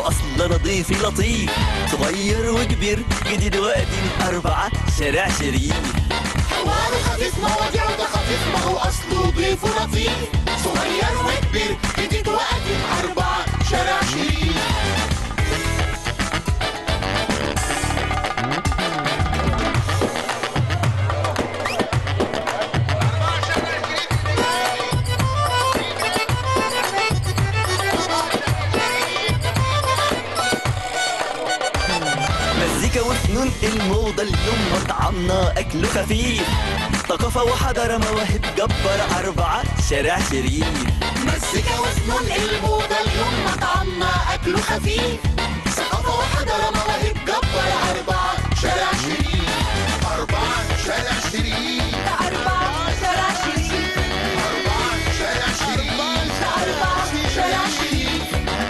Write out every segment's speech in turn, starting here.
واصل نظيف لطيف صغير وكبير جديد وقديم أربعة شارع شريف حواره خفيف مواضيعه ده خفيف ما هو اصله ضيف لطيف صغير وكبير جديد وقديم اربعه شارع شريف مزيكا وفنون الموضة اليوم مطعمنا أكله خفيف ثقافة وحضارة مواهب جبار أربعة شارع شريف مزيكا وفنون الموضة اليوم مطعمنا أكله خفيف ثقافة وحضارة مواهب جبار أربعة شارع شريف أربعة شارع شريف أربعة شارع شريف أربعة شارع شريف أربعة شارع شريف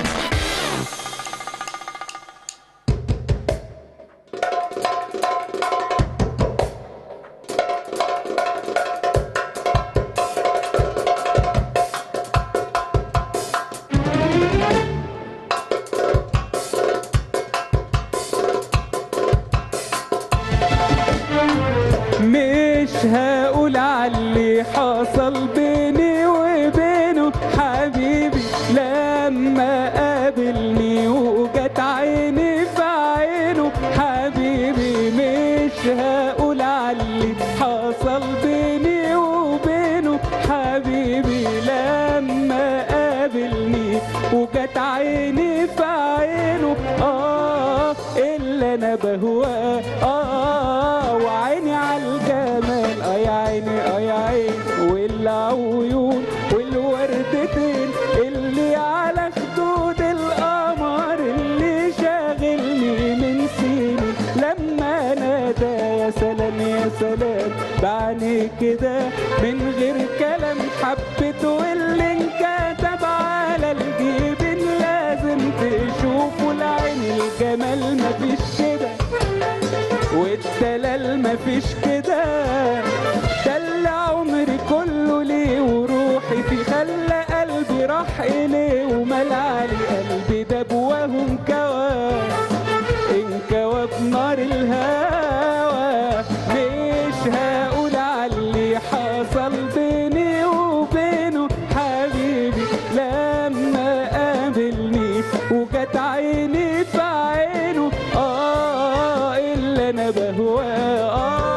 مش هقول عاللي حصل بيني وبينه حبيبي لما قابلني وجت عيني في عينه حبيبي مش هقول عاللي حصل بيني وبينه حبيبي لما قابلني وجت عيني في عينه اه اللي انا بهواه اه وعيني على الجمال اه يا عيني اه يا عيني والعيون والوردتين اللي على خدود القمر اللي شاغلني من سنين لما نادى يا سلام يا سلام بعيني كده من غير كلام حبيته واللي انكتب على الجبين لازم تشوفوا العين الجمال مفيش كده والدلال مفيش كده ده اللي عمري كله ليه وروحي في خلى قلبي راح إليه ومال علي قلبي ده بواه انكوى انكوى بنار الهوى مش هقول عاللي حصل بيني وبينه حبيبي لما قابلني وجت عيني في عينه اه اللي انا بهواه آه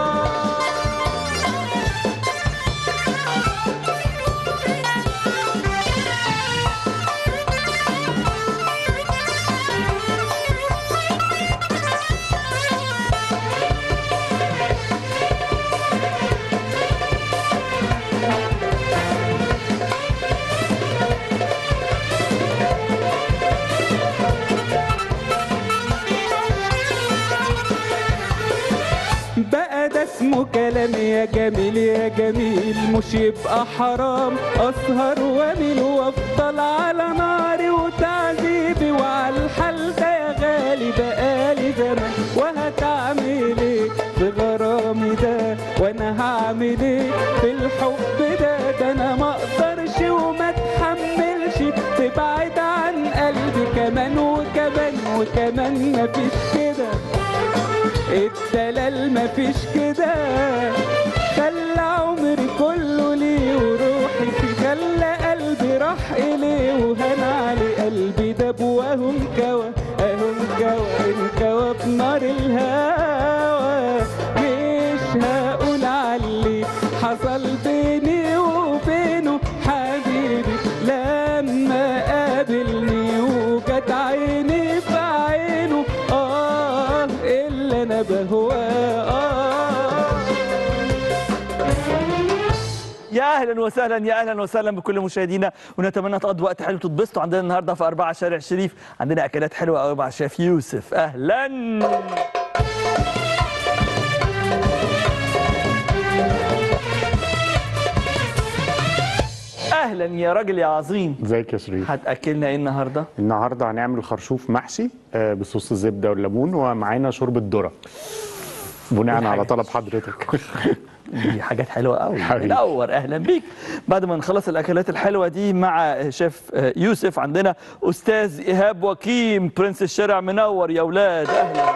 بقى ده اسمه كلام يا جميل يا جميل مش يبقى حرام اسهر واميل وافضل على ناري وتعذيبي وعلى الحال ده يا غالي بقالي زمان وهتعمل ايه في غرامي ده وانا هعمل ايه في الحب ده ده انا ما اقدرش وما اتحملش تبعد عن قلبي كمان وكمان وكمان مفيش كده الدلال مفيش كده خلى عمري كله ليه وروحي في خلى قلبي راح إليه وهان علي قلبي ده بواه انكوى اهو انكوى انكوى بنار الهوى مش هقول علي حصل بيني وبينه حبيبي لما قابلني وجت عيني في عينه اه اللي انا بهواه آه يا اهلا وسهلا يا اهلا وسهلا بكل مشاهدينا ونتمنى تقضوا وقت حلو تتبسطوا عندنا النهارده في أربعة شارع شريف عندنا اكلات حلوه قوي مع الشيف يوسف اهلا اهلا يا راجل يا عظيم ازيك يا شريف هتاكلنا ايه النهارده النهارده هنعمل خرشوف محشي آه، بصوص الزبده والليمون ومعانا شوربه ذره بناء على والحاجة. طلب حضرتك دي حاجات حلوه قوي حبيبي. منور اهلا بيك بعد ما نخلص الاكلات الحلوه دي مع شيف آه، يوسف عندنا استاذ ايهاب وكيم برنس الشارع منور يا اولاد اهلا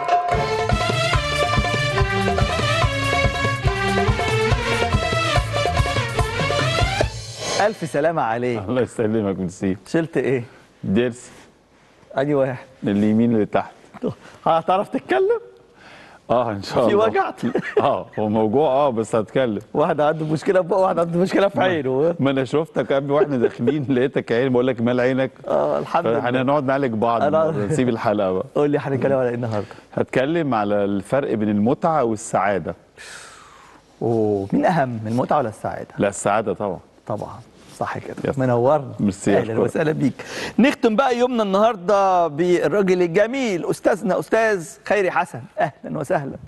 الف سلامه عليك الله يسلمك ميرسي شلت ايه ضرس ادي واحد اليمين اللي تحت هتعرف تتكلم اه ان شاء في الله وجع اه هو موجوع اه بس هتكلم واحد عنده مشكله في بقه واحد عنده مشكله في عينه ما انا شفتك قبل واحنا داخلين لقيتك عين بقول لك مال عينك اه الحمد لله هنقعد نعالج بعض أنا- النهاردة، نسيب الحلقه بقى قول لي هنتكلم على ايه النهارده هتكلم على الفرق بين المتعه والسعاده اوه مين اهم المتعه ولا السعاده لا السعاده طبعا طبعا صح كده يس. منورنا ميرسي، اهلا أشكرك. وسهلا بيك نختم بقى يومنا النهارده بالراجل الجميل استاذنا استاذ خيري حسن اهلا وسهلا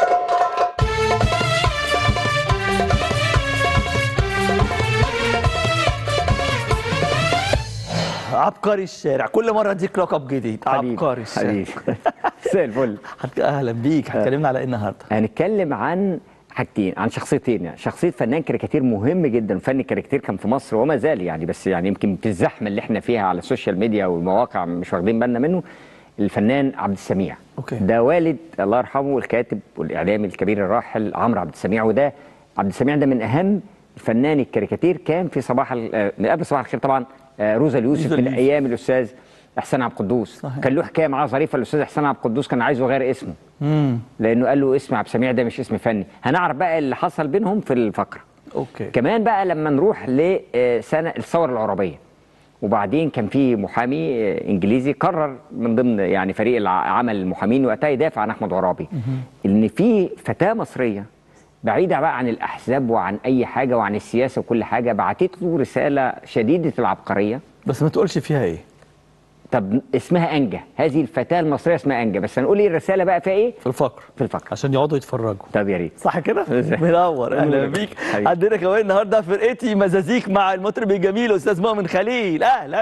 عبقري الشارع كل مره اديك لقب جديد عبقري الشارع حبيبي مساء الفل هت- اهلا بيك هتكلمنا على ايه النهارده هنتكلم عن حاجتين عن شخصيتين يعني شخصيه فنان كاريكاتير مهم جدا فن الكاريكاتير كان في مصر وما زال يعني بس يعني يمكن في الزحمه اللي احنا فيها على السوشيال ميديا والمواقع مش واخدين بالنا منه الفنان عبد السميع أوكي. ده والد الله يرحمه الكاتب والاعلامي الكبير الراحل عمرو عبد السميع وده عبد السميع ده من اهم الفنان الكاريكاتير كان في صباح ال- آه، من قبل صباح الخير طبعا آه، روزا اليوسف روزا من اليوسف. ايام الاستاذ احسان عبد القدوس صحيح. كان له حكايه معاه ظريفه الاستاذ احسان عبد القدوس كان عايزه يغير اسمه لانه قال له اسم عبد السميع ده مش اسم فني هنعرف بقى اللي حصل بينهم في الفقره اوكي كمان بقى لما نروح لسنه الثوره العربيه وبعدين كان في محامي آه، انجليزي قرر من ضمن يعني فريق الع- عمل المحامين وقتها يدافع عن احمد عرابي ان في فتاه مصريه بعيده بقى عن الاحزاب وعن اي حاجه وعن السياسه وكل حاجه بعتت له رساله شديده العبقريه بس ما تقولش فيها ايه طب اسمها انجا هذه الفتاه المصريه اسمها انجا بس هنقول ايه الرساله بقى فيها ايه في الفقر في الفقره عشان يقعدوا يتفرجوا طب يا ريت صح كده؟ منور اهلا بيك حبيبي. عندنا كمان النهارده فرقتي مزازيك مع المطرب الجميل استاذ مؤمن خليل اهلا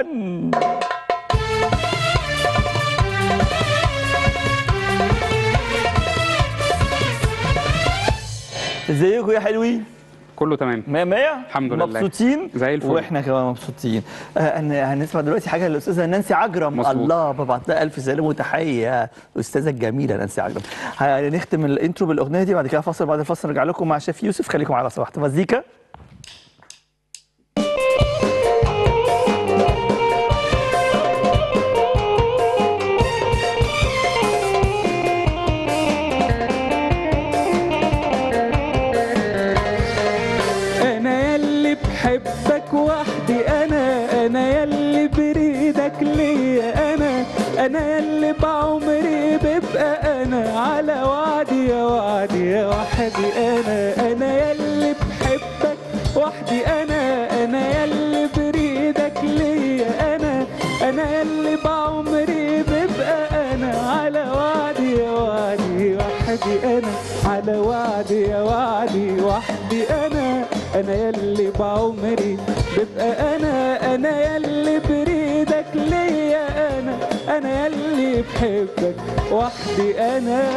ازيكم يا حلوين؟ كله تمام مية مية الحمد لله. مبسوطين زي الفل. واحنا كمان مبسوطين آه، هن- هنسمع دلوقتي حاجه للاستاذه نانسي عجرم مظبوط. الله ببعت لها الف سلام وتحيه الاستاذه الجميله نانسي عجرم هنختم الانترو بالاغنيه دي بعد كده فاصل بعد الفاصل نرجع لكم مع شيف يوسف خليكم على صباح مزيكا انا يلي بحبك وحدي انا انا يلي بريدك ليا انا انا يلي بعمري ببقى انا على وعدي يا وعدي يا وحدي انا انا يلي بحبك وحدي انا انا يلي بريدك ليا انا انا يلي بعمري ببقى انا على وعدي يا وعدي وحدي انا على وعدي يا وعدي وحدي انا انا يلي بعمري ببقى انا انا يلي بريدك ليا انا انا يلي بحبك وحدي انا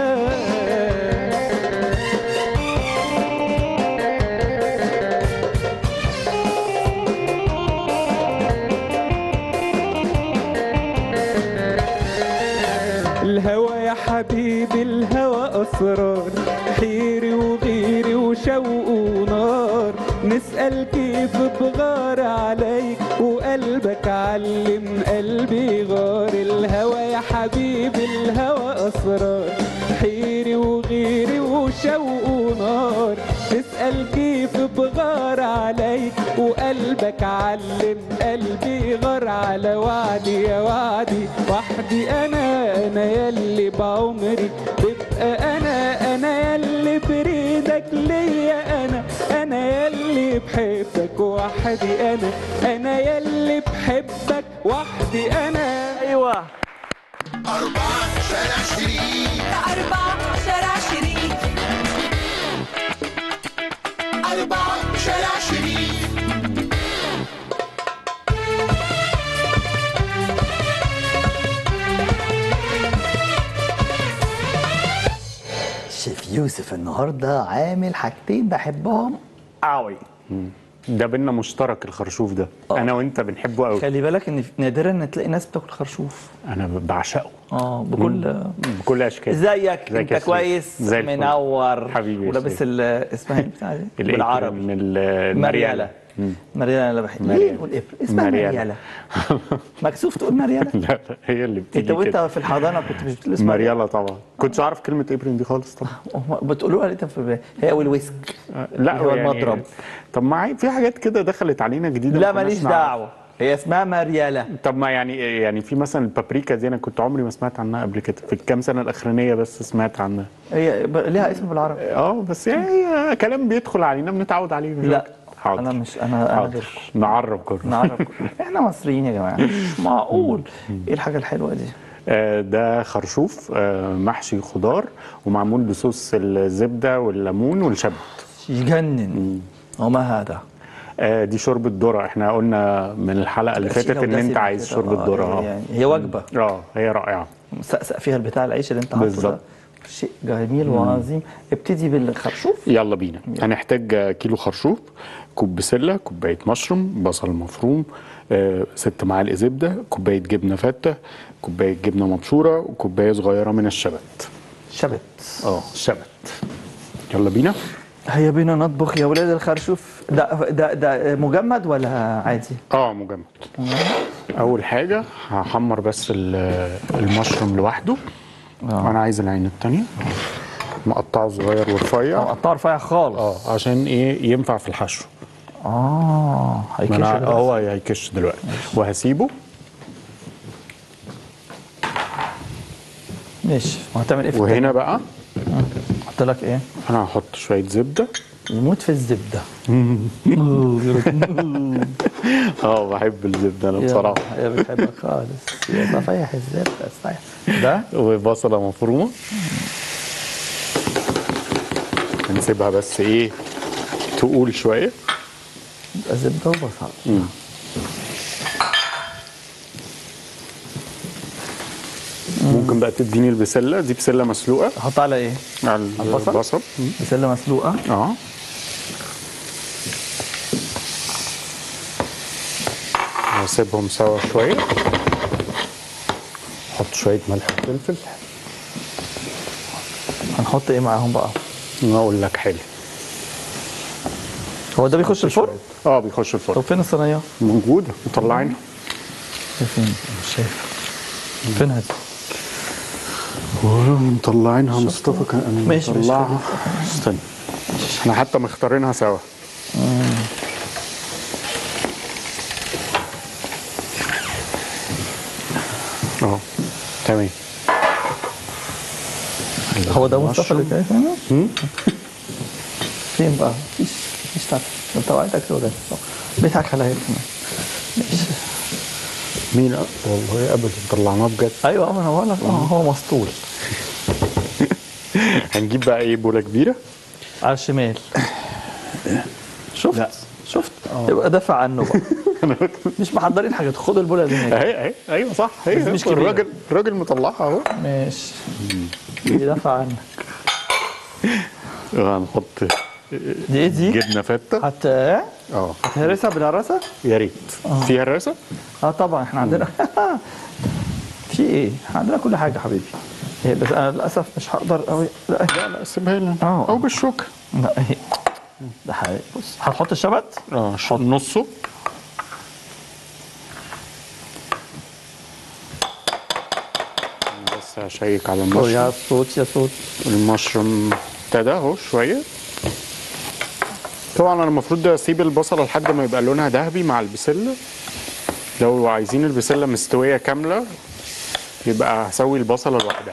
الهوى يا حبيبي الهوى أسرار حيري وغيري وشوق ونار نسأل كيف بغار عليك وقلبك علم قلبي غار الهوى يا حبيبي الهوى أسرار حيري وغيري وشوق ونار تسأل كيف بغار عليك وقلبك علم قلبي غار على وعدي يا وعدي وحدي انا انا يلي بعمري ببقى انا انا يلي بريدك ليا انا انا يلي بحبك وحدي انا انا يلي بحبك وحدي انا ايوه أربعة شارع شريك أربعة شارع شريك أربعة شارع شريك شيف يوسف النهارده عامل حاجتين بحبهم قوي ده بينا مشترك الخرشوف ده آه. انا وانت بنحبه قوي خلي بالك ان نادرا ان تلاقي ناس بتاكل خرشوف انا بعشقه اه بكل بكل اشكال ازيك ازيك انت يا شريف؟ كويس زي الفل. منور حبيبي يا ولابس شريف. ال- اسمها ايه بتاع دي الإيه بالعربي من ال- مريالة مم. مريالة انا بحب مريالة. ليه والابر اسمها مريالة. مريالة مكسوف تقول مريالة لا لا هي اللي بتيجي انت وانت كده. في الحضانه كنت مش بتقول مريالة طبعا كنتش اعرف كلمه ابرين دي خالص طبعا بتقولوها ليه في هي والويسك لا هو يعني- المضرب. طب ما عي- في حاجات كده دخلت علينا جديده لا ما كناش ماليش نعرف. دعوه هي اسمها مريالة طب ما يعني يعني في مثلا البابريكا دي انا كنت عمري ما سمعت عنها قبل كده في الكام سنه الاخرانيه بس سمعت عنها هي ب- ليها اسم بالعربي اه بس يعني هي كلام بيدخل علينا بنتعود عليه مش لا أكتر. حاضر انا مش انا انا حاضر غيركم نعرب كله نعرف احنا مصريين يا جماعه مش معقول ايه الحاجه الحلوه دي آه، ده خرشوف آه، محشي خضار ومعمول بصوص الزبده والليمون والشبت يجنن وما هذا آه، دي شوربه ذره احنا قلنا من الحلقه اللي فاتت شيلة ان انت ودسمة عايز كده. شوربه آه، ذره اه يعني هي وجبه اه هي رائعه سقسق فيها البتاع العيش اللي انت حاطه ده بالظبط. شيء جميل وعظيم ابتدي بالخرشوف يلا بينا هنحتاج آه، كيلو خرشوف كوب بسله كوبايه مشروم بصل مفروم آه، ست معالق زبده كوبايه جبنه فته كوبايه جبنه مبشوره وكوبايه صغيره من الشبت شبت اه الشبت يلا بينا هيا بينا نطبخ يا ولاد الخرشوف ده ده ده مجمد ولا عادي؟ اه مجمد اول حاجه هحمر بس ال- المشروم لوحده انا عايز العين التانية مقطعه صغير ورفيع مقطع رفيع خالص اه عشان ايه ينفع في الحشو اه ما هيكش انا ده. هو هيكش دلوقتي وهسيبه ماشي وهتعمل ايه في وهنا بقى التاني؟ احط لك ايه؟ انا هحط شويه زبده يموت في الزبده اه بحب الزبده انا بصراحه يا بتحبك خالص يا صفيح الزبده صحيح ده وبصله مفرومه هنسيبها بس ايه تقول شويه يبقى زبده وبصل ممكن بقى تديني البسله دي بسله مسلوقه احط على ايه؟ على البصل؟ البصل بسله مسلوقه اه واسيبهم سوا شويه احط شويه ملح وفلفل هنحط ايه معاهم بقى؟ اقول لك حلو هو ده بيخش الفرن؟ اه بيخش الفرن طب فين الصينيه؟ موجوده مطلعينها فين؟ مش شايف فينها دي؟ مطلعينها مصطفى كان ماشي، ماشي، مطلعها استنى احنا حتى مختارينها سوا اه تمام هو ده مصطفى اللي شايف هنا؟ فين بقى؟ مفيش مفيش تعرف انت وعدك ولا بيضحك عليا كمان ماشي مين أ- والله ابدا طلعناه بجد ايوه ما انا بقول لك اه هو مسطول هنجيب بقى ايه بوله كبيره على الشمال شفت شفت يبقى دافع عنه بقى مش محضرين حاجه خد البوله دي هناك اهي اهي ايوه صح بس هي مش كبيرة. الراجل الراجل مطلعها اهو ماشي يدافع عنك هنحط دي ايه دي؟ جبنه فته هت ايه؟ اه هتهرسها بالهرسه؟ يا ريت فيها الراسه اه طبعا احنا عندنا في ايه؟ احنا عندنا كل حاجه حبيبي إيه بس انا للاسف مش هقدر قوي لا لا لا سيبها لنا آه. او بالشوكه لا ايه ده حقيقي بص هتحط الشبت اه حط نصه أنا بس هشيك على أوه، المشروم يا صوت يا صوت المشروم ابتدى اهو شويه طبعا انا المفروض اسيب البصله لحد ما يبقى لونها ذهبي مع البسله لو عايزين البسله مستويه كامله يبقى هسوي البصله لوحدها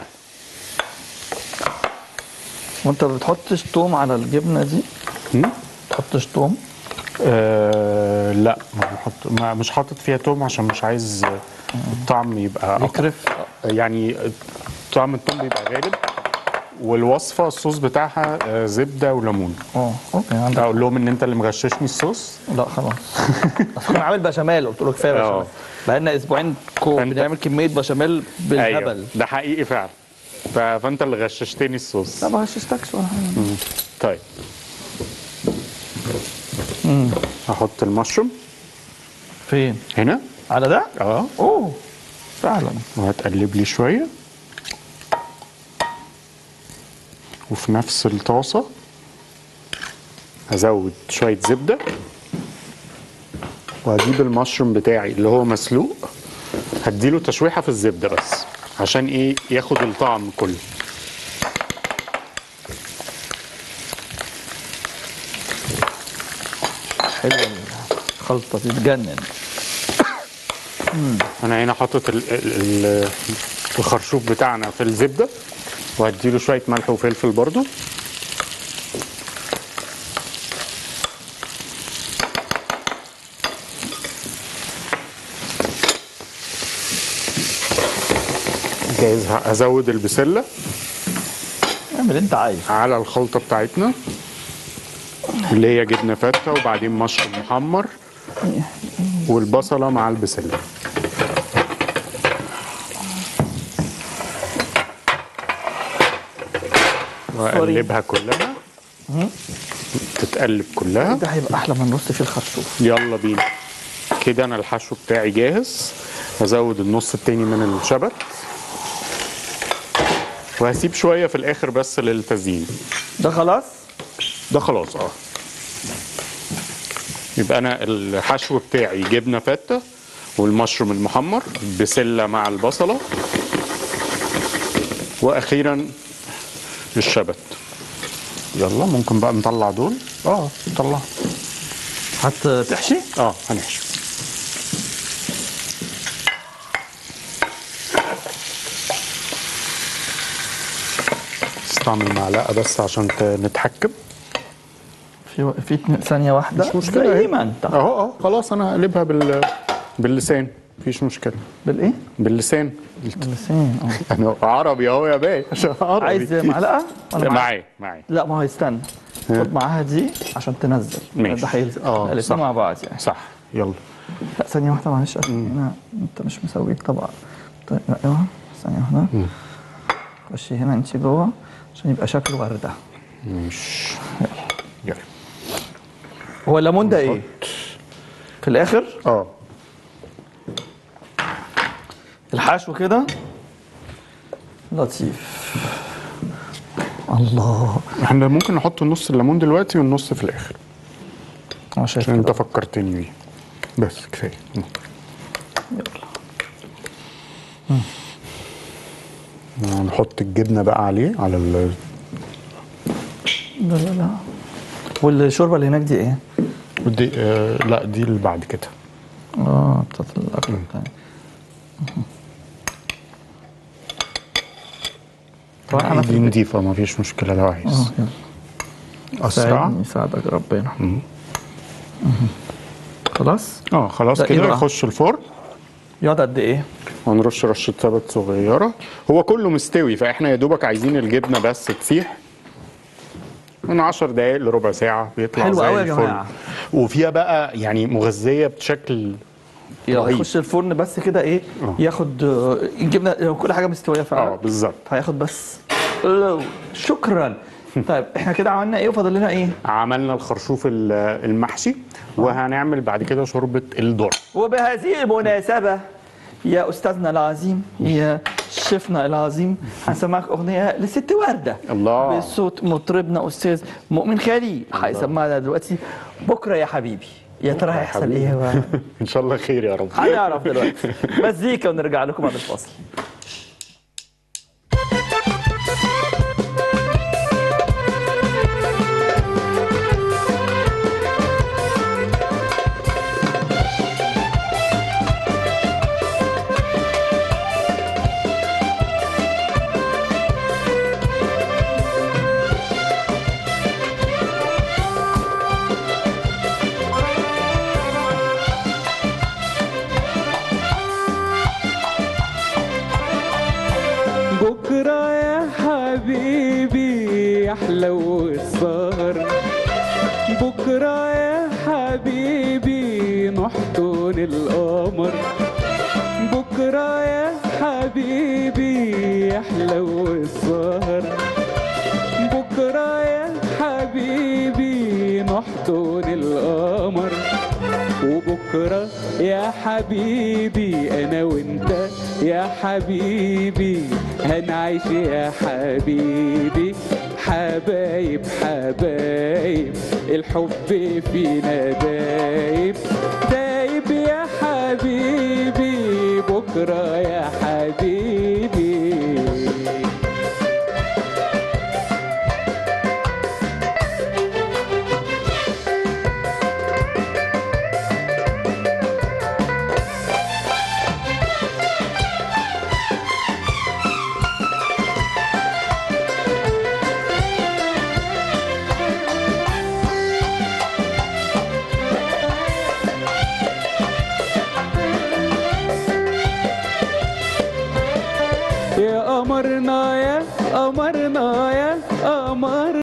وانت ما بتحطش توم على الجبنه دي؟ هم؟ تحطش توم أه لا ما بحط ما مش حاطط فيها توم عشان مش عايز الطعم يبقى أقوى. يكرف يعني طعم التوم بيبقى غالب والوصفه الصوص بتاعها آه، زبده وليمون اه اوكي عندك اقول لهم ان انت اللي مغششني الصوص لا خلاص اصل كنا عامل بشاميل قلت له كفايه بشاميل اه. بقالنا اسبوعين كو فأنت- بنعمل كميه بشاميل بالهبل ده حقيقي فعلا ف- فانت اللي غششتني الصوص لا ما غششتكش ولا حاجه طيب احط المشروم فين هنا على ده اه اوه فعلا وهتقلب لي شويه وفي نفس الطاسه هزود شويه زبده وهجيب المشروم بتاعي اللي هو مسلوق هديله تشويحه في الزبده بس عشان ايه ياخد الطعم كله حلوه الخلطه دي تجنن انا هنا حاطط ال- ال- ال- الخرشوف بتاعنا في الزبده وهديله شويه ملح وفلفل برضو جايز ه- هزود البسله اعمل اللي انت عايز على الخلطه بتاعتنا اللي هي جبنه فته وبعدين مشروم محمر والبصله مع البسله واقلبها كلها تتقلب كلها ده هيبقى احلى من نص في الخرشوف يلا بينا كده انا الحشو بتاعي جاهز هزود النص التاني من الشبت وهسيب شويه في الاخر بس للتزيين ده خلاص ده خلاص اه يبقى انا الحشو بتاعي جبنه فته والمشروم المحمر بسله مع البصله واخيرا الشبت يلا ممكن بقى نطلع دول اه نطلع هتحشي اه هنحشي استعمل معلقه بس عشان ت- نتحكم في في اتنين- ثانيه واحده مش مشكله زي اهي. ما انت اهو اه خلاص انا هقلبها بال باللسان مفيش مشكله بالايه باللسان اللسان اه انا عربي اهو يا باشا عربي عايز معلقه ولا معاك؟ معايا معايا لا ما هو استنى خد معاها دي عشان تنزل ماشي. ده هيلزق اه، الاثنين صح. مع بعض يعني صح يلا لا ثانيه واحده معلش هنا انت مش مسوي طبعا طيب لا ايوه ثانيه واحده خشي هنا انت جوه عشان يبقى شكله ورده مش يلا هو الليمون ده ايه؟ في الاخر اه الحشو كده لطيف الله احنا ممكن نحط نص الليمون دلوقتي والنص في الاخر انا شايف عشان انت كده فكرتني بيه بس كفايه نحط الجبنه بقى عليه على ال... لا لا لا والشوربه اللي هناك دي ايه؟ ودي آه لا دي اللي بعد كده اه بتاعت الاكل بتاعي طبعا انا في دي البيت نضيفه ما فيش مشكله لو اه عايز يلا اسرع ساعدني يساعدك ربنا مهم. خلاص اه خلاص ده إيه كده بقى؟ يخش الفرن يقعد قد ايه؟ ونرش رشه سبت صغيره هو كله مستوي فاحنا يا دوبك عايزين الجبنه بس تسيح من 10 دقايق لربع ساعه بيطلع حلو زي أوي يا الفل. جماعة. وفيها بقى يعني مغذيه بشكل رهيب. يخش الفرن بس كده ايه آه. ياخد آه، الجبنه لو كل حاجه مستويه اه فعلا بالظبط هياخد بس لو. شكرا طيب احنا كده عملنا ايه وفاضل لنا ايه؟ عملنا الخرشوف ال- المحشي وهنعمل بعد كده شوربه الذره وبهذه المناسبة يا أستاذنا العظيم يا شيفنا العظيم هنسمعك أغنية لست وردة الله. بصوت مطربنا أستاذ مؤمن خليل هيسمعنا دلوقتي بكرة يا حبيبي يا ترى هيحصل حبيبي. إيه بقى؟ ان شاء الله خير يا رب هنعرف دلوقتي مزيكا ونرجع لكم بعد الفاصل بكرة يا حبيبي يحلو السهر بكرة يا حبيبي نحضن القمر بكرة يا حبيبي يحلو السهر بكرة يا حبيبي نحضن وحضون القمر وبكرة يا حبيبي أنا وأنت يا حبيبي هنعيش يا حبيبي حبايب حبايب الحب فينا دايب دايب يا حبيبي بكرة يا حبيبي يا قمرنا يا قمرنا يا قمر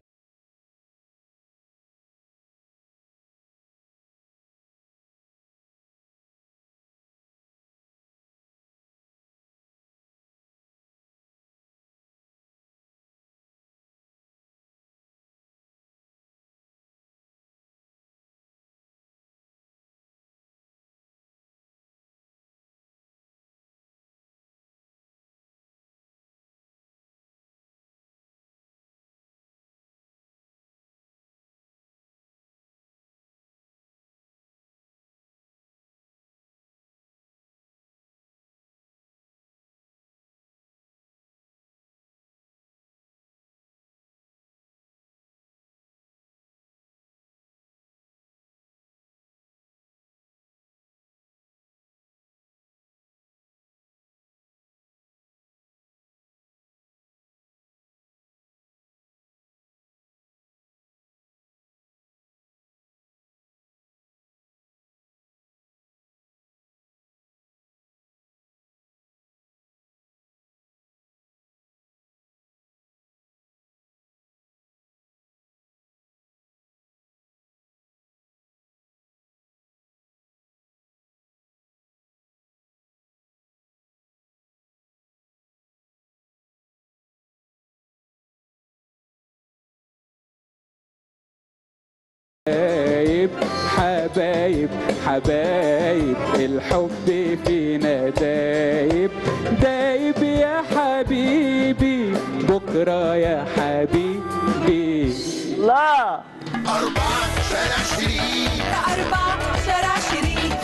حبايب حبايب حبايب الحب فينا دايب دايب يا حبيبي بكرة يا حبيبي لا أربعة شارع شريف أربعة شارع شريف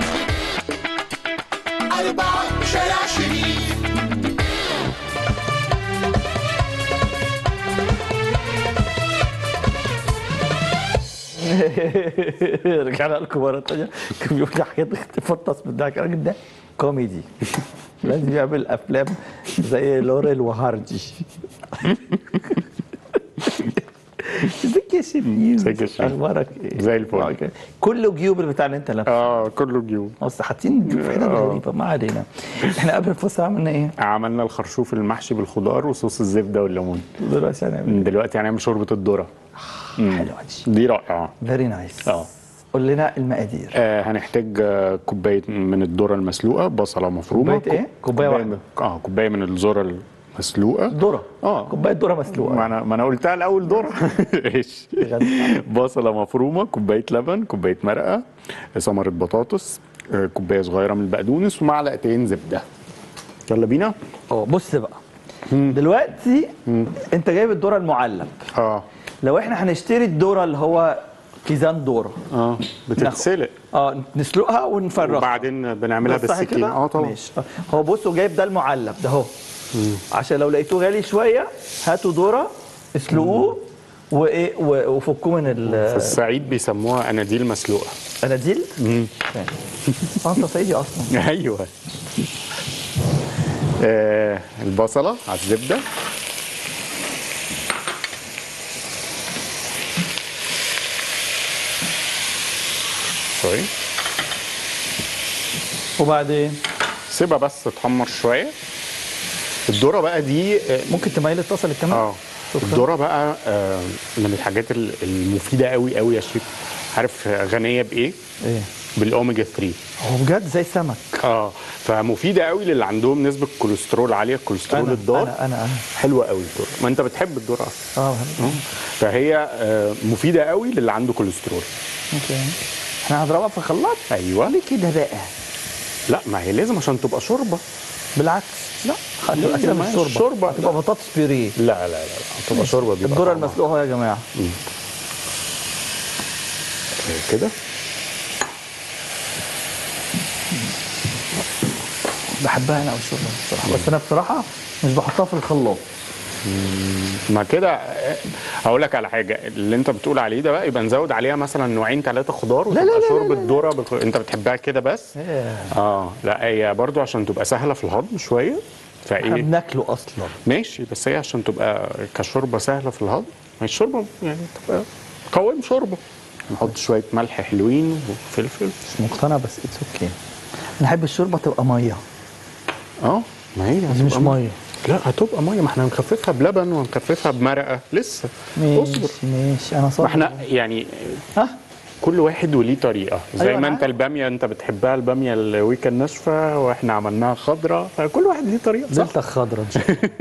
أربعة شارع شريف رجعنا لكم مره ثانيه كان بيقول لي حاجات تفطس من الضحك الراجل ده كوميدي لازم يعمل افلام زي لوريل وهاردي ازيك يا شريف ازيك يا شريف؟ اخبارك ايه؟ زي الفل. أوكي. كله جيوب البتاع اللي انت لابسه اه كله جيوب بس حاطين جيوب في حتت آه. غريبه ما علينا احنا قبل الفصل عملنا ايه؟ عملنا الخرشوف المحشي بالخضار وصوص الزبده والليمون دلوقتي هنعمل دلوقتي هنعمل شوربه الذره حلوه دي دي رائعه فيري نايس اه. قول لنا المقادير آه هنحتاج آه، كوبايه من الذره المسلوقه بصله مفرومه كوباية ايه؟ كوباية واحدة. من- اه كوبايه من الذره المسلوقه ذره اه. كوبايه ذره ما مسلوقه انا ما انا قلتها الاول ذره ايش غني. بصله مفرومه كوبايه لبن كوبايه مرقه ثمره بطاطس آه، كوبايه صغيره من البقدونس ومعلقتين زبده يلا بينا اه بص بقى دلوقتي انت جايب الذره المعلب اه لو احنا هنشتري الذره اللي هو كيزان ذره اه بتتسلق اه نسلقها ونفرغها وبعدين بنعملها بس صح بالسكين كده؟ اه طبعا ماشي آه. هو بصوا جايب ده المعلب ده اهو عشان لو لقيتوه غالي شويه هاتوا ذره اسلقوه وايه و- وفكوه من في ال الصعيد بيسموها اناديل مسلوقه اناديل اه انت صعيدي اصلا ايوه آه البصله على الزبده سوري وبعدين سيبها بس تحمر شويه الذره بقى دي آه، ممكن تميل الطاسه كمان اه الذره بقى آه من الحاجات ال- المفيده قوي قوي يا شريف عارف غنيه بايه ايه بالاوميجا 3 هو بجد زي السمك اه فمفيده قوي للي عندهم نسبه كوليسترول عاليه الكوليسترول أنا- الضار أنا- أنا- أنا. حلوه قوي الذره ما انت بتحب الذره اصلا اه فهي آه، مفيده قوي للي عنده كوليسترول اوكي احنا هنضربها في الخلاط ايوه ليه كده بقى لا ما هي لازم عشان تبقى شوربه بالعكس لا هتبقى كده مش ما هي شوربه شوربة. هتبقى بطاطس بيوريه لا لا لا لا تبقى شوربه بيبقى الذره طعمها المسلوقه يا جماعه كده بحبها انا قوي الشوربه بصراحه بس انا بصراحه مش بحطها في الخلاط ما كده آه، هقول لك على حاجه اللي انت بتقول عليه ده بقى يبقى نزود عليها مثلا نوعين ثلاثه خضار لا، وتبقى لا، شوربه ذره بالخ... انت بتحبها كده بس إيه. اه لا هي برضو عشان تبقى سهله في الهضم شويه احنا فايه بناكله اصلا ماشي بس هي عشان تبقى كشوربه سهله في الهضم ما هي الشوربه يعني تبقى قوام شوربه نحط شويه ملح حلوين وفلفل مش مقتنع بس اتس اوكي انا احب الشوربه تبقى ميه اه ما هي دي هتبقى مش ميه لا هتبقى ميه ما احنا هنخففها بلبن وهنخففها بمرقه لسه اصبر ماشي ماشي انا ما صابر احنا يعني ها كل واحد وليه طريقه زي أيوة، ما أنا انت عارف. الباميه انت بتحبها الباميه الويكا الناشفه واحنا عملناها خضراء فكل واحد ليه طريقه صح ليلتك خضرا ان شاء الله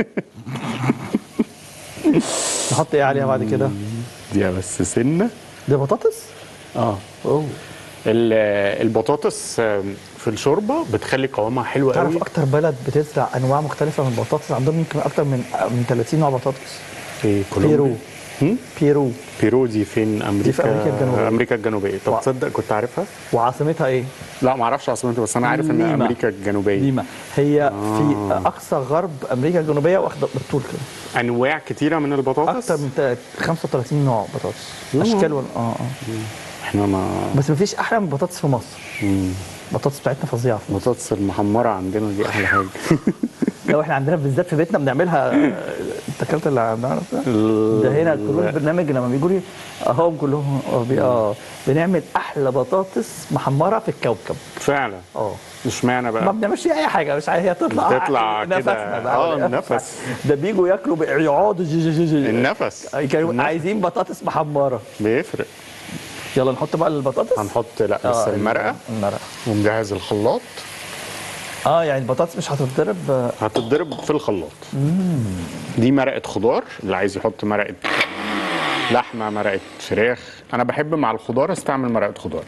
نحط ايه عليها بعد كده دي بس سنه دي بطاطس اه اوه ال- البطاطس آم، في الشوربه بتخلي قوامها حلو تعرف قوي اكتر بلد بتزرع انواع مختلفه من البطاطس عندهم يمكن اكتر من من 30 نوع بطاطس في كولومبيا بيرو هم؟ بيرو بيرو دي فين امريكا في أمريكا الجنوبية. امريكا الجنوبيه طب وع- تصدق كنت عارفها وعاصمتها ايه؟ لا ما اعرفش عاصمتها بس انا عارف ان ليما. امريكا الجنوبيه ليما هي في اقصى غرب امريكا الجنوبيه واخده بالطول كده انواع كتيره من البطاطس اكتر من تلات- 35 نوع بطاطس يوه. اشكال ون... اه اه احنا ما بس مفيش احلى من البطاطس في مصر البطاطس بتاعتنا فظيعه في مصر البطاطس المحمره عندنا دي احلى حاجه لو احنا عندنا بالذات في بيتنا بنعملها آه، انت اكلت اللي عندنا ده هنا كل البرنامج لما بيجوا لي اهو كلهم اه بي- اه بنعمل احلى بطاطس محمره في الكوكب فعلا اه اشمعنى ما بقى بنعملش فيها اي حاجه مش عايز هي تطلع تطلع كده. نفسنا بقى اه، النفس. ده بيجوا ياكلوا بقى يقعدوا جي جي جي جي. النفس كانوا النفس. عايزين بطاطس محمره بيفرق يلا نحط بقى البطاطس هنحط لا بس آه، المرقه المرقه ونجهز الخلاط اه يعني البطاطس مش هتتضرب آه، هتتضرب في الخلاط دي مرقه خضار اللي عايز يحط مرقه لحمه مرقه فراخ انا بحب مع الخضار استعمل مرقه خضار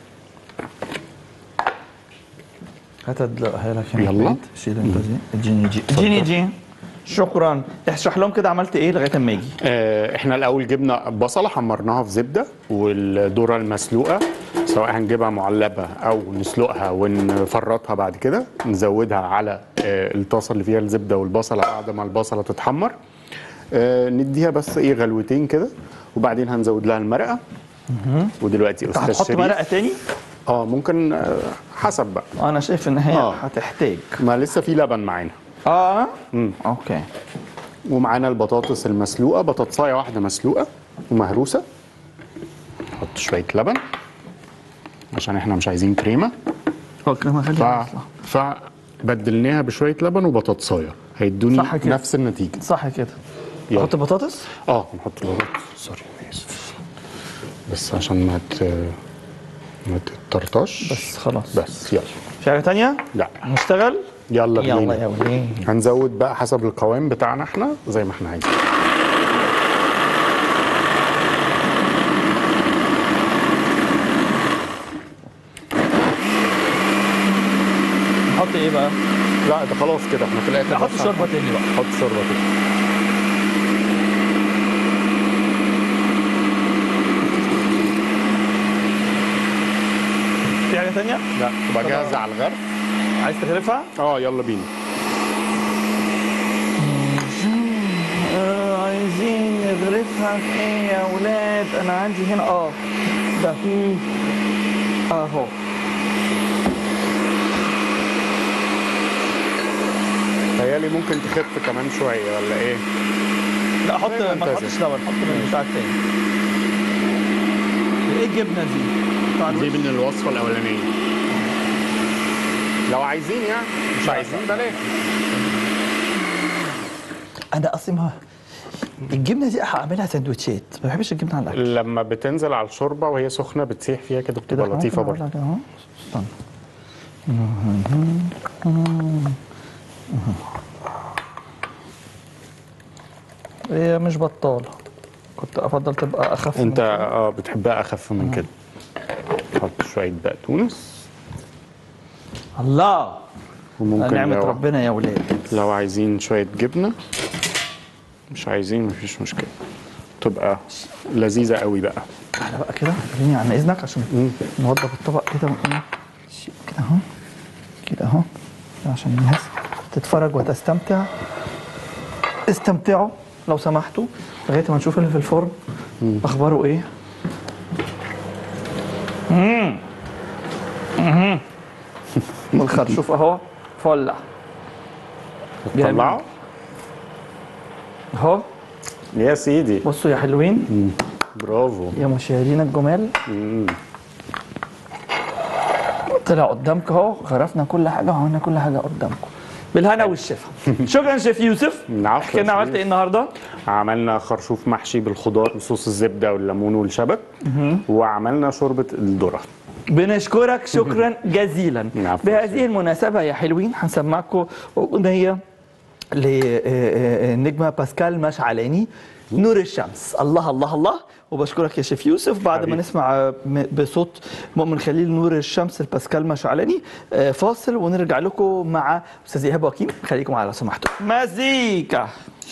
هتدلقها لك هنا يلا. بعيد. شيل انت دي اديني جي اديني جي شكرا اشرح لهم كده عملت ايه لغايه اما اجي آه، احنا الاول جبنا بصله حمرناها في زبده والذره المسلوقه سواء هنجيبها معلبه او نسلقها ونفرطها بعد كده نزودها على آه، الطاسه اللي فيها الزبده والبصله بعد ما البصله تتحمر آه، نديها بس ايه غلوتين كده وبعدين هنزود لها المرقه ودلوقتي انت استاذ هتحط شريف مرقه تاني اه ممكن آه، حسب بقى انا شايف ان هي آه. هتحتاج ما لسه في لبن معانا اه اوكي ومعانا البطاطس المسلوقه بطاطسايه واحده مسلوقه ومهروسه نحط شويه لبن عشان احنا مش عايزين كريمه هو كده ف... خليها فبدلناها بشويه لبن وبطاطسايه هيدوني صح كده. نفس النتيجه صح كده يلا. احط بطاطس اه نحط البطاطس سوري أنا اسف بس عشان ما ت... ما تتطرطش بس خلاص بس يلا في حاجه تانية لا نشتغل يلا يلا بينا يا وليه هنزود بقى حسب القوام بتاعنا احنا زي ما احنا عايزين نحط ايه بقى لا ده خلاص كده احنا في الاخر نحط بس شوربه تاني بقى حط شوربه كده في حاجه تانية لا تبقى جاهزه على الغرف عايز تغرفها اه يلا بينا آه عايزين نغرفها في ايه يا ولاد انا عندي هنا اه ده في اهو تهيألي ممكن تخف كمان شويه ولا ايه لا حط زي ما ما انت تحطش زي. لبن حط من البتاع التاني ايه الجبنه دي؟ بتاع دي الوش؟ من الوصفه الاولانيه لو عايزين يعني مش عايزين بلاش انا اصلا ما الجبنه دي هعملها سندوتشات ما بحبش الجبنه على الاكل لما بتنزل على الشوربه وهي سخنه بتسيح فيها كده كده بتبقى إحنا لطيفه ممكن برضه نعملها كده اهو استنى هي مش بطاله كنت افضل تبقى اخف من انت كده. اه بتحبها اخف من كده حط شويه بقدونس الله وممكن نعمه لو, ربنا يا ولاد لو عايزين شويه جبنه مش عايزين مفيش مشكله تبقى لذيذه قوي بقى تعالى بقى كده خليني عن اذنك عشان نوضب الطبق كده ونقوم شيء كده اهو كده اهو كده عشان الناس تتفرج وتستمتع استمتعوا لو سمحتوا لغايه ما نشوف اللي في الفرن اخباره ايه مم. مم. والخرشوف اهو فله جميل. طلعوا اهو يا سيدي بصوا يا حلوين برافو يا مشاهدينا الجمال طلع قدامك اهو غرفنا كل حاجه وعملنا كل حاجه قدامكم بالهنا والشفا شكرا شيف يوسف العفو احكي يا لنا عملت شريف. ايه النهارده عملنا خرشوف محشي بالخضار وصوص الزبده والليمون والشبت وعملنا شوربه الذره بنشكرك شكرا جزيلا العفو. بهذه المناسبه يا حلوين هنسمعكم اغنيه للنجمه باسكال مشعلاني نور الشمس الله الله الله وبشكرك يا شيف يوسف بعد ما حبيبي. نسمع م- بصوت مؤمن خليل نور الشمس الباسكال مشعلاني آه، فاصل ونرجع لكم مع استاذ ايهاب وكيم خليكم على لو سمحتوا مزيكا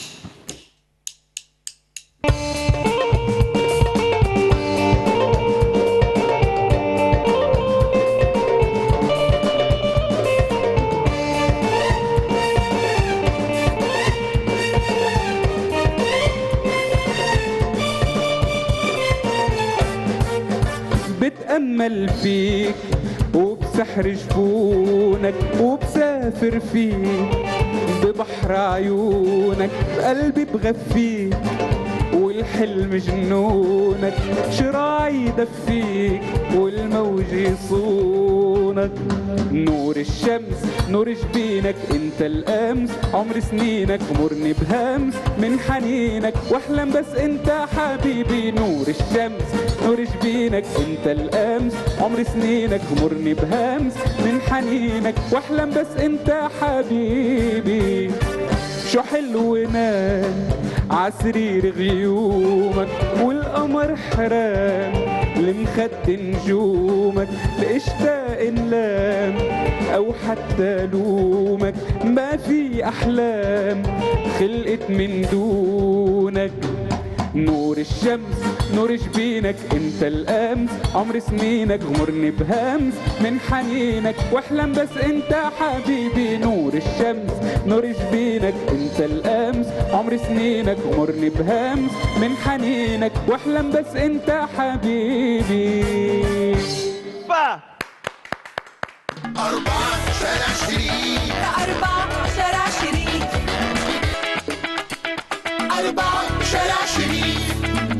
بتأمل فيك وبسحر جفونك وبسافر فيك ببحر عيونك بقلبي بغفيك والحلم جنونك شراعي يدفيك والموج يصونك نور الشمس نور جبينك انت الامس عمر سنينك مرني بهمس من حنينك واحلم بس انت حبيبي نور الشمس نور جبينك انت الامس عمر سنينك مرني بهمس من حنينك واحلم بس انت حبيبي شو حلو نام عسرير غيومك والقمر حرام المخد نجومك لاشتاق نلام او حتى لومك ما في احلام خلقت من دونك نور الشمس نور جبينك انت الامس عمر سنينك غمرني بهمس من حنينك واحلم بس انت حبيبي نور الشمس نور جبينك انت الامس عمر سنينك غمرني بهمس من حنينك واحلم بس انت حبيبي أربعة شارع شريف أربعة شارع شريف أربعة شارع شريف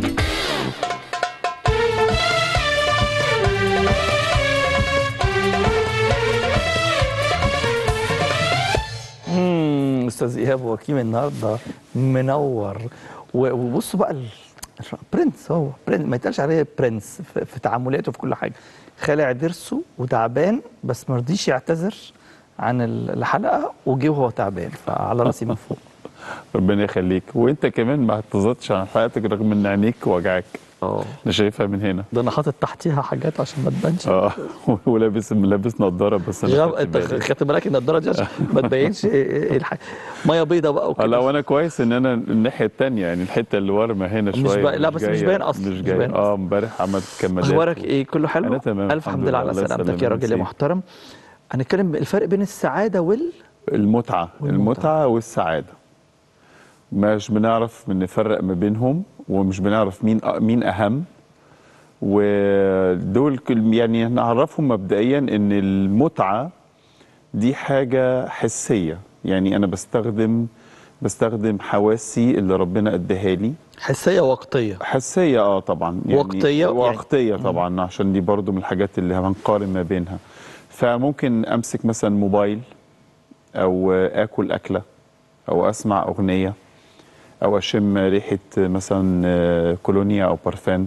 مم، استاذ ايهاب وكيم النهارده منور و- وبصوا بقى ال- برنس هو برنس ما يتقالش عليه برنس في, في تعاملاته في كل حاجه خالع ضرسه وتعبان بس ما رضيش يعتذر عن ال- الحلقه وجه وهو تعبان فعلى راسي من فوق ربنا يخليك وانت كمان ما اعتذرتش عن حياتك رغم ان عينيك وجعك اه انا شايفها من هنا ده انا حاطط تحتيها حاجات عشان ما تبانش اه ولابس لابس نظاره بس انا غاب خدت انت بالي. خدت بالك النضاره دي عشان ما تبينش ايه إيه الحاجه ميه بيضه بقى اه وكده لا وانا كويس ان انا الناحيه الثانيه يعني الحته اللي ورمه هنا مش شويه با- لا، بس مش جاية- باين أصلاً، مش مش جاي باين اه امبارح عملت كمادات اخبارك ايه كله حلو أنا تمام، الف الحمد حمد لله على لله، الله سلامتك يا يسلمك، راجل يا ميرسي. محترم هنتكلم الفرق بين السعاده وال المتعه والمتعة. المتعه والسعاده مش بنعرف نفرق ما بينهم ومش بنعرف مين مين اهم ودول كل- يعني نعرفهم مبدئيا ان المتعه دي حاجه حسيه يعني انا بستخدم بستخدم حواسي اللي ربنا اداها لي حسيه وقتيه حسيه اه طبعا يعني وقتية يعني- وقتيه طبعا عشان دي برضو من الحاجات اللي هنقارن ما بينها فممكن امسك مثلا موبايل او اكل اكله او اسمع اغنيه او اشم ريحه مثلا آه، كولونيا او بارفان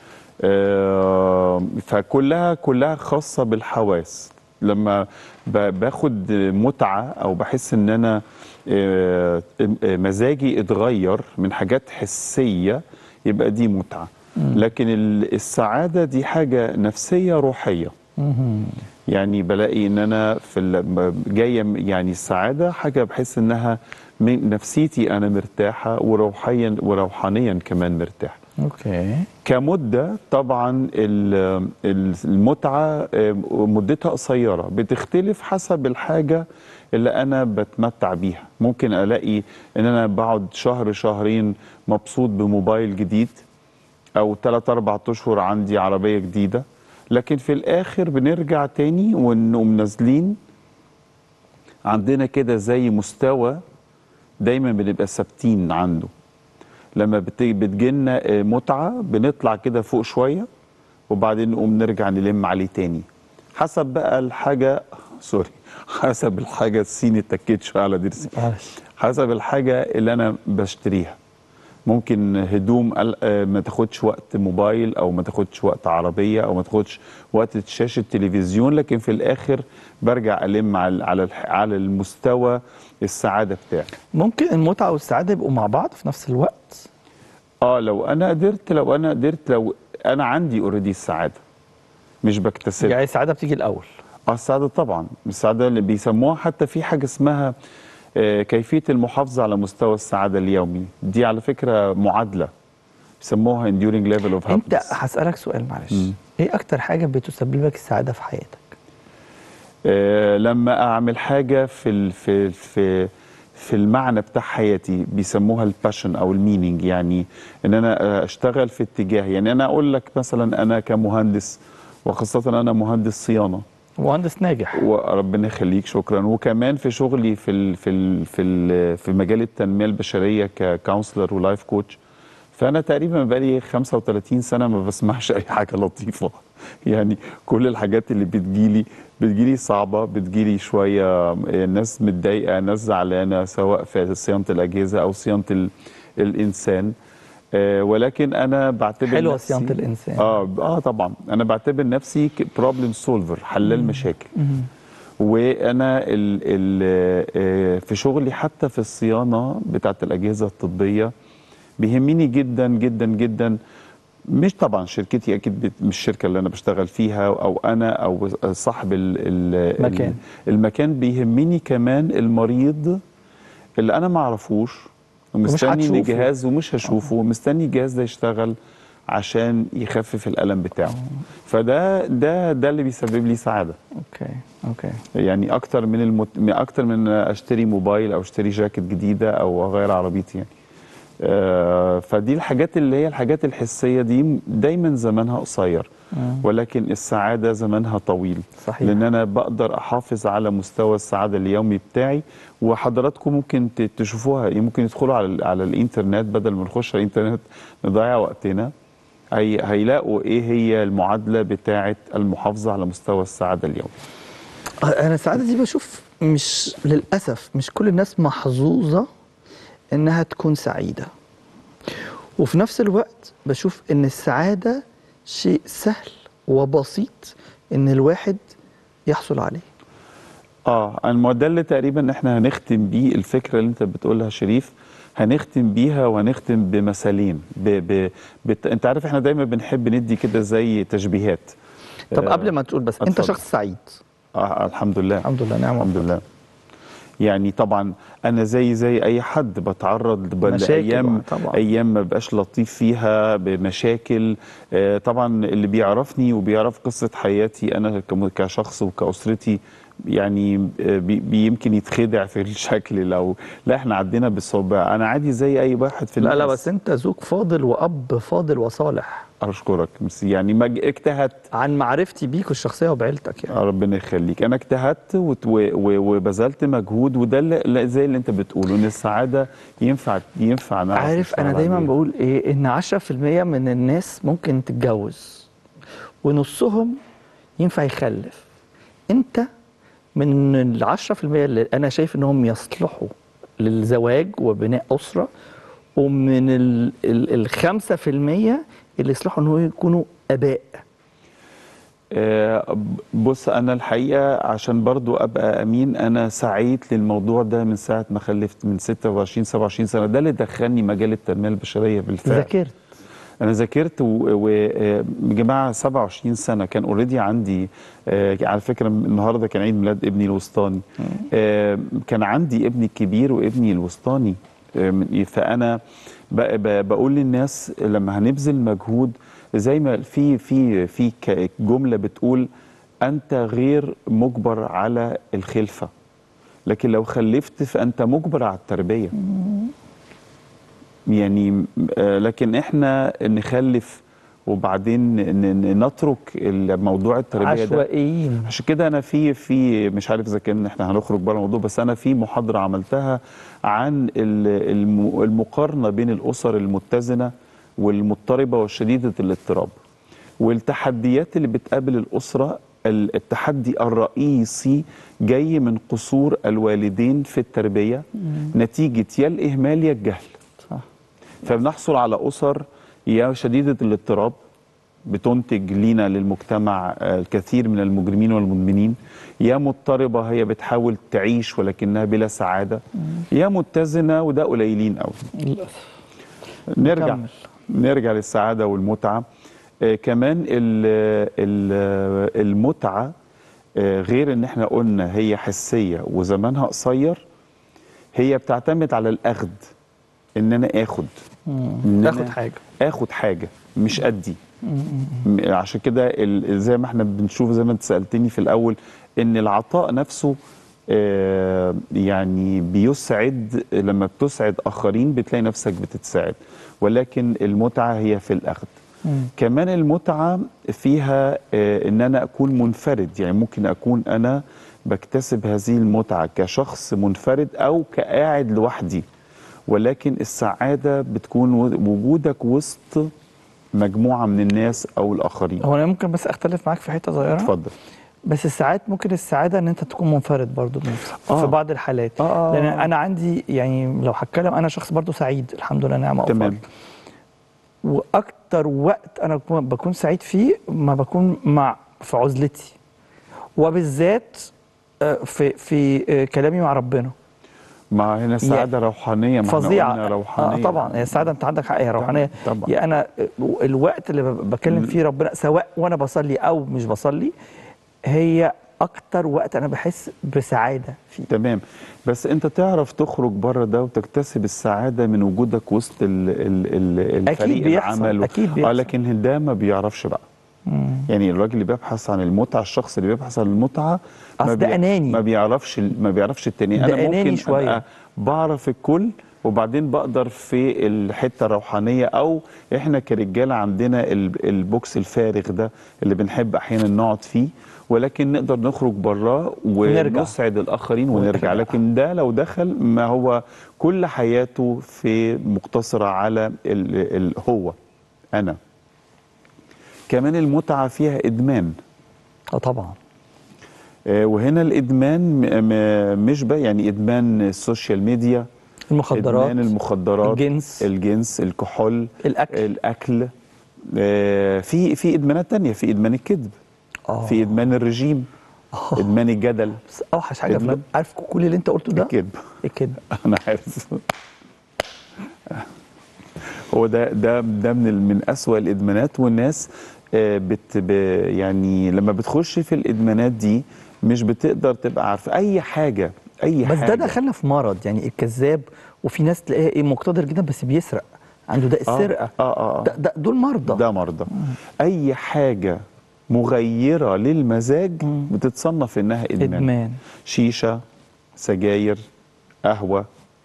آه، فكلها كلها خاصه بالحواس لما ب- باخد متعه او بحس ان انا آه، آه، مزاجي اتغير من حاجات حسيه يبقى دي متعه لكن ال- السعاده دي حاجه نفسيه روحيه يعني بلاقي ان انا في ال- جايه م- يعني السعاده حاجه بحس انها من نفسيتي انا مرتاحه وروحيا وروحانيا كمان مرتاح اوكي كمده طبعا ال- ال- المتعه آه، مدتها قصيره بتختلف حسب الحاجه اللي انا بتمتع بيها ممكن الاقي ان انا بقعد شهر شهرين مبسوط بموبايل جديد او 3 4 اشهر عندي عربيه جديده لكن في الاخر بنرجع تاني ونقوم نازلين عندنا كده زي مستوى دايما بنبقى ثابتين عنده لما بت- بتجيلنا آه، متعه بنطلع كده فوق شويه وبعدين نقوم نرجع نلم عليه تاني حسب بقى الحاجه سوري حسب الحاجه الصين اتكيت شويه على ضرسي معلش حسب الحاجه اللي انا بشتريها ممكن هدوم ال- آه، ما تاخدش وقت موبايل او ما تاخدش وقت عربيه او ما تاخدش وقت شاشه تلفزيون لكن في الاخر برجع الم على على الح- على المستوى السعاده بتاعي ممكن المتعه والسعاده يبقوا مع بعض في نفس الوقت اه لو انا قدرت لو انا قدرت لو انا عندي اوريدي السعاده مش بكتسبها يعني السعاده بتيجي الاول اه السعاده طبعا السعاده اللي بيسموها حتى في حاجه اسمها آه، كيفيه المحافظه على مستوى السعاده اليومي دي على فكره معادله بيسموها enduring level of انت happiness هسالك سؤال معلش مم. ايه اكتر حاجه بتسبب لك السعاده في حياتك آه، لما اعمل حاجه في ال في في في المعنى بتاع حياتي بيسموها الباشن او المينينج يعني ان انا اشتغل في اتجاه يعني انا اقول لك مثلا انا كمهندس وخاصه انا مهندس صيانه مهندس ناجح وربنا يخليك شكرا وكمان في شغلي في ال في ال في ال في مجال التنميه البشريه ككونسلر ولايف كوتش فانا تقريبا بقالي 35 سنه ما بسمعش اي حاجه لطيفه يعني كل الحاجات اللي بتجيلي بتجيلي صعبه بتجيلي شويه ناس متضايقه ناس زعلانه سواء في صيانه الاجهزه او صيانه ال الانسان آه، ولكن انا بعتبر حلوة نفسي- صيانة الإنسان. اه اه طبعا انا بعتبر نفسي بروبلم سولفر حلال مشاكل وانا ال ال آه، في شغلي حتى في الصيانه بتاعه الاجهزه الطبيه بيهمني جدا جدا جدا مش طبعا شركتي اكيد بت- مش الشركه اللي انا بشتغل فيها او انا او صاحب ال ال مكان. المكان بيهمني كمان المريض اللي انا ما اعرفوش ومستني ان هتشوفه. الجهاز ومش هشوفه ومستني الجهاز ده يشتغل عشان يخفف الالم بتاعه فده ده ده اللي بيسبب لي سعاده اوكي اوكي يعني اكتر من المت... اكتر من اشتري موبايل او اشتري جاكيت جديده او اغير عربيتي يعني آه فدي الحاجات اللي هي الحاجات الحسيه دي دايما زمانها قصير ولكن السعاده زمانها طويل صحيح. لان انا بقدر احافظ على مستوى السعاده اليومي بتاعي وحضراتكم ممكن ت- تشوفوها ممكن يدخلوا على ال- على الانترنت بدل ما نخش على الانترنت نضيع وقتنا هي هيلاقوا ايه هي المعادله بتاعه المحافظه على مستوى السعاده اليومي انا السعاده دي بشوف مش للاسف مش كل الناس محظوظه انها تكون سعيده وفي نفس الوقت بشوف ان السعاده شيء سهل وبسيط ان الواحد يحصل عليه اه المو- ده اللي تقريبا احنا هنختم بيه الفكره اللي انت بتقولها شريف هنختم بيها وهنختم بمثالين ب... ب... بت... انت عارف احنا دايما بنحب ندي كده زي تشبيهات طب آه، قبل ما تقول بس انت اتفضل. شخص سعيد آه الحمد لله الحمد لله نعم الحمد لله يعني طبعا انا زي زي اي حد بتعرض ب- مشاكل لايام طبعا. ايام ما بقاش لطيف فيها بمشاكل آه، طبعا اللي بيعرفني وبيعرف قصه حياتي انا كم- كشخص وكاسرتي يعني آه، بي- بي- يمكن يتخدع في الشكل لو لا احنا عدينا بالصوابع انا عادي زي اي واحد في لا لا الناس. بس انت زوج فاضل واب فاضل وصالح اشكرك بس يعني ما ج- اجتهدت عن معرفتي بيك الشخصيه وبعيلتك يعني آه، ربنا يخليك انا اجتهدت وت- و- و- وبذلت مجهود وده اللي اللي زي اللي انت بتقوله ان السعاده ينفع ينفع نعرف عارف نشتغل انا دايما عليها. بقول ايه ان 10% من الناس ممكن تتجوز ونصهم ينفع يخلف انت من ال 10% اللي انا شايف انهم يصلحوا للزواج وبناء اسره ومن ال ال الخمسة في المية اللي يصلحوا ان هو يكونوا اباء آه، بص انا الحقيقه عشان برضو ابقى امين انا سعيت للموضوع ده من ساعه ما خلفت من 26 27 سنه ده اللي دخلني مجال التنميه البشريه بالفعل ذاكرت انا ذاكرت وجماعه 27 سنه كان اوريدي عندي آه، على فكره النهارده كان عيد ميلاد ابني الوسطاني آه، كان عندي ابني الكبير وابني الوسطاني آه، من- فانا ب- ب- بقول للناس لما هنبذل مجهود زي ما في في في ك- جمله بتقول انت غير مجبر على الخلفه لكن لو خلفت فانت مجبر على التربيه يعني آه، لكن احنا نخلف وبعدين ن- ن- نترك الموضوع التربيه ده عشوائيين عشان كده انا في في مش عارف اذا كان احنا هنخرج بره الموضوع بس انا في محاضره عملتها عن ال- الم- المقارنه بين الاسر المتزنه والمضطربه والشديده الاضطراب والتحديات اللي بتقابل الاسره ال- التحدي الرئيسي جاي من قصور الوالدين في التربيه نتيجه يا الاهمال يا الجهل صح فبنحصل على اسر يا شديده الاضطراب بتنتج لينا للمجتمع آه، الكثير من المجرمين والمدمنين يا مضطربه هي بتحاول تعيش ولكنها بلا سعاده يا متزنه وده قليلين قوي للاسف نرجع نكمل. نرجع للسعاده والمتعه آه كمان ال- ال- المتعه آه غير ان احنا قلنا هي حسيه وزمانها قصير هي بتعتمد على الاخذ ان انا اخد إن تاخد أنا حاجه اخد حاجه مش ادي م- عشان كده ال- زي ما احنا بنشوف زي ما انت سالتني في الاول ان العطاء نفسه آه، يعني بيسعد لما بتسعد اخرين بتلاقي نفسك بتتساعد ولكن المتعه هي في الاخذ كمان المتعه فيها آه، ان انا اكون منفرد يعني ممكن اكون انا بكتسب هذه المتعه كشخص منفرد او كقاعد لوحدي ولكن السعاده بتكون و- وجودك وسط مجموعه من الناس او الاخرين هو انا ممكن بس اختلف معاك في حته صغيره اتفضل بس ساعات ممكن السعاده ان انت تكون منفرد برضو بنفسك آه. في بعض الحالات آه، آه، لان آه. انا عندي يعني لو هتكلم انا شخص برضو سعيد الحمد لله نعمه تمام. وفضل واكتر وقت انا بكون- بكون سعيد فيه ما بكون مع في عزلتي وبالذات آه، في في آه، كلامي مع ربنا مع هنا سعاده روحانيه ما احنا فظيعه قلنا روحانيه آه طبعا هي السعاده انت عندك حق هي روحانيه طبعاً. يا انا الوقت اللي ب- بكلم فيه ربنا سواء وانا بصلي او مش بصلي هي اكتر وقت انا بحس بسعاده فيه تمام بس انت تعرف تخرج بره ده وتكتسب السعاده من وجودك وسط ال ال ال الفريق بيحصل، العمل و- أكيد اه بيحصل. لكن ده ما بيعرفش بقى يعني الراجل اللي بيبحث عن المتعه الشخص اللي بيبحث عن المتعه ما أصل ده أناني. ما بيعرفش ال- ما بيعرفش التاني ده انا أناني ممكن شوية. ابقى بعرف الكل وبعدين بقدر في الحته الروحانيه او احنا كرجاله عندنا ال- البوكس الفارغ ده اللي بنحب احيانا نقعد فيه ولكن نقدر نخرج براه ونرجع. ونسعد الاخرين ونرجع ونرجع. لكن ده لو دخل ما هو كل حياته في مقتصره على ال ال هو انا كمان المتعه فيها ادمان اه طبعا آه، وهنا الادمان م- م- مش بقى يعني ادمان السوشيال ميديا المخدرات ادمان المخدرات الجنس. الجنس الكحول الأكل. الاكل آه، في في ادمانات تانية في ادمان الكذب آه. في ادمان الرجيم ادمان الجدل بس اوحش حاجه في إدمان. عارف كل اللي انت قلته ده الكذب الكذب انا عارف هو ده ده ده من ال- من اسوأ الادمانات والناس آه، بت ب- يعني لما بتخش في الادمانات دي مش بتقدر تبقى عارفه اي حاجه اي بس حاجه ده دخلنا في مرض يعني الكذاب وفي ناس تلاقيها ايه مقتدر جدا بس بيسرق عنده ده آه، السرقه آه، آه، آه. ده, ده دول مرضى ده مرضى اي حاجه مغيره للمزاج بتتصنف انها ادمان, ادمان شيشه سجاير قهوه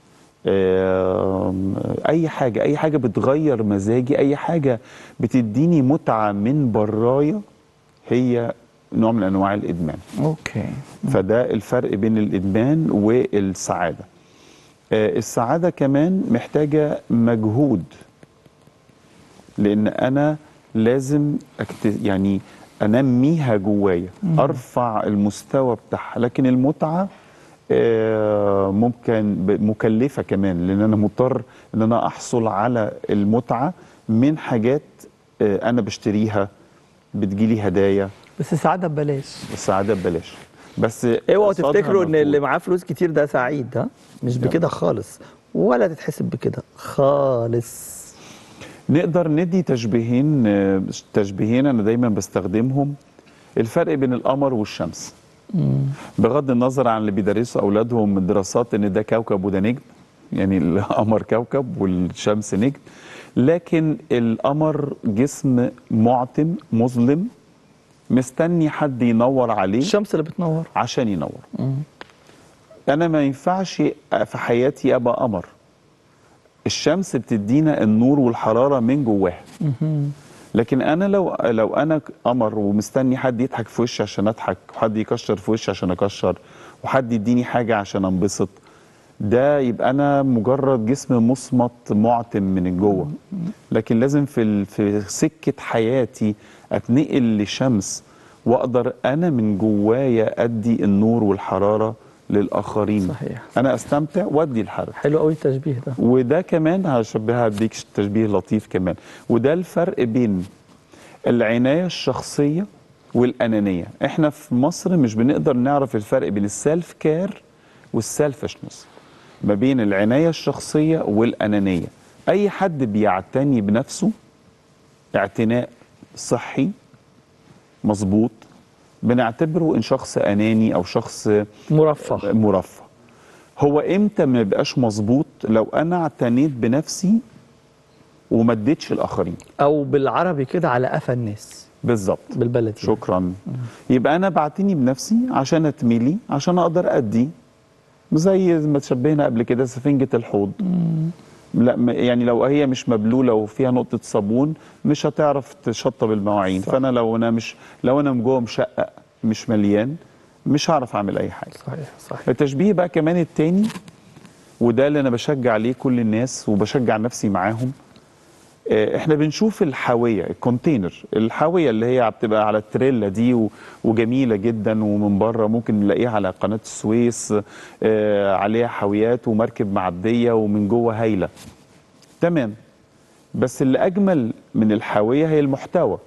آم، اي حاجه اي حاجه بتغير مزاجي اي حاجه بتديني متعه من برايا هي نوع من انواع الادمان اوكي فده الفرق بين الادمان والسعاده آه، السعاده كمان محتاجه مجهود لان انا لازم أكت... يعني انميها جوايا ارفع المستوى بتاعها لكن المتعه آه، ممكن ب- مكلفه كمان لان انا مضطر ان انا احصل على المتعه من حاجات آه، انا بشتريها بتجيلي هدايا بس السعاده ببلاش السعاده ببلاش بس اوعوا قصادها تفتكروا ان مجهود. اللي معاه فلوس كتير ده سعيد ها مش بكده خالص ولا تتحسب بكده خالص نقدر ندي تشبيهين آه، تشبيهين انا دايما بستخدمهم الفرق بين القمر والشمس بغض النظر عن اللي بيدرسوا اولادهم الدراسات ان ده كوكب وده نجم يعني القمر كوكب والشمس نجم لكن القمر جسم معتم مظلم مستني حد ينور عليه الشمس اللي بتنور عشان ينور انا ما ينفعش في حياتي ابقى قمر الشمس بتدينا النور والحراره من جواها لكن انا لو لو انا قمر ومستني حد يضحك في وشي عشان اضحك وحد يكشر في وشي عشان اكشر وحد يديني حاجه عشان انبسط ده يبقى انا مجرد جسم مصمت معتم من جوه لكن لازم في ال- في سكه حياتي اتنقل لشمس واقدر انا من جوايا ادي النور والحراره للاخرين صحيح. انا استمتع وادي الحراره حلو قوي التشبيه ده وده كمان هشبهها اديك تشبيه لطيف كمان وده الفرق بين العنايه الشخصيه والانانيه احنا في مصر مش بنقدر نعرف الفرق بين السيلف كير والسيلفشنس ما بين العنايه الشخصيه والانانيه اي حد بيعتني بنفسه اعتناء صحي مظبوط بنعتبره ان شخص اناني او شخص مرفه مرفه هو امتى ما يبقاش مظبوط لو انا اعتنيت بنفسي وما اديتش الاخرين او بالعربي كده على قفا الناس بالظبط بالبلدي شكرا يبقى انا بعتني بنفسي عشان اتملي عشان اقدر ادي زي ما تشبهنا قبل كده سفنجه الحوض لا م- يعني لو هي مش مبلوله وفيها نقطه صابون مش هتعرف تشطب المواعين صح. فانا لو انا مش لو انا من جوه مشقق مش مليان مش هعرف اعمل اي حاجه صحيح صحيح التشبيه بقى كمان التاني وده اللي انا بشجع عليه كل الناس وبشجع نفسي معاهم آه، احنا بنشوف الحاويه الكونتينر الحاويه اللي هي بتبقى على التريلا دي و- وجميله جدا ومن بره ممكن نلاقيها على قناه السويس آه، عليها حاويات ومركب معديه ومن جوه هايله تمام بس اللي اجمل من الحاويه هي المحتوى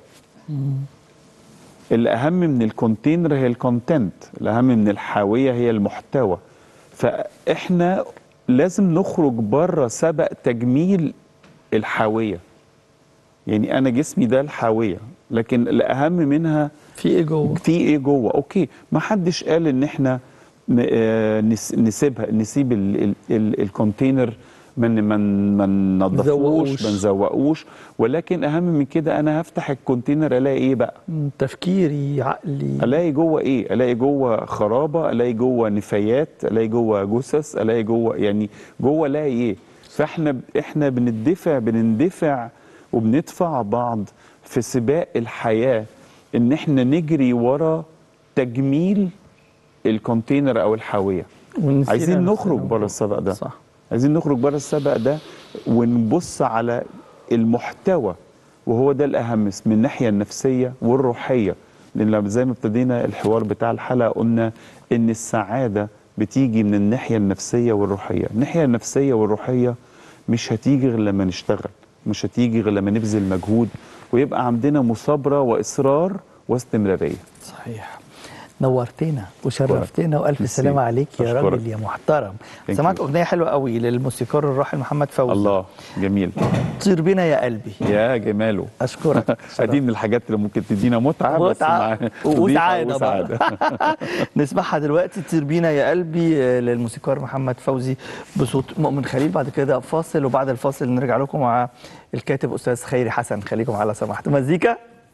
الاهم من الكونتينر هي الكونتنت الاهم من الحاويه هي المحتوى فاحنا لازم نخرج بره سبق تجميل الحاويه يعني انا جسمي ده الحاويه لكن الاهم منها في ايه جوه في ايه جوه اوكي ما حدش قال ان احنا ن- آه، نس- نسيبها نسيب ال- ال- ال- الكونتينر من من ما ننضفوش نزوقوش. ما نزوقوش ولكن اهم من كده انا هفتح الكونتينر الاقي ايه بقى مم، تفكيري عقلي الاقي جوه ايه الاقي جوه خرابه الاقي جوه نفايات الاقي جوه جثث الاقي جوه يعني جوه الاقي ايه فاحنا احنا بندفع بنندفع وبندفع بعض في سباق الحياه ان احنا نجري ورا تجميل الكونتينر او الحاويه ونسينا عايزين نفسنا نخرج بره السبق ده صح عايزين نخرج بره السبق ده ونبص على المحتوى وهو ده الاهم من الناحيه النفسيه والروحيه لان لما- زي ما ابتدينا الحوار بتاع الحلقه قلنا ان السعاده بتيجي من الناحيه النفسيه والروحيه الناحيه النفسيه والروحيه مش هتيجي غير لما نشتغل مش هتيجي غير لما نبذل مجهود ويبقى عندنا مثابره واصرار واستمراريه صحيح نورتنا وشرفتنا والف ميرسي. سلامه عليك يا أشكرك. راجل يا محترم Thank سمعت you. اغنيه حلوه قوي للموسيقار الراحل محمد فوزي الله جميل طير بينا يا قلبي يا جماله اشكرك دي من الحاجات اللي ممكن تدينا متعه بس متعة مع وسعادة تضيفها بقى. نسمعها دلوقتي طير بينا يا قلبي آه، للموسيقار محمد فوزي بصوت مؤمن خليل بعد كده فاصل وبعد الفاصل نرجع لكم مع الكاتب استاذ خيري حسن خليكم على سماحة مزيكا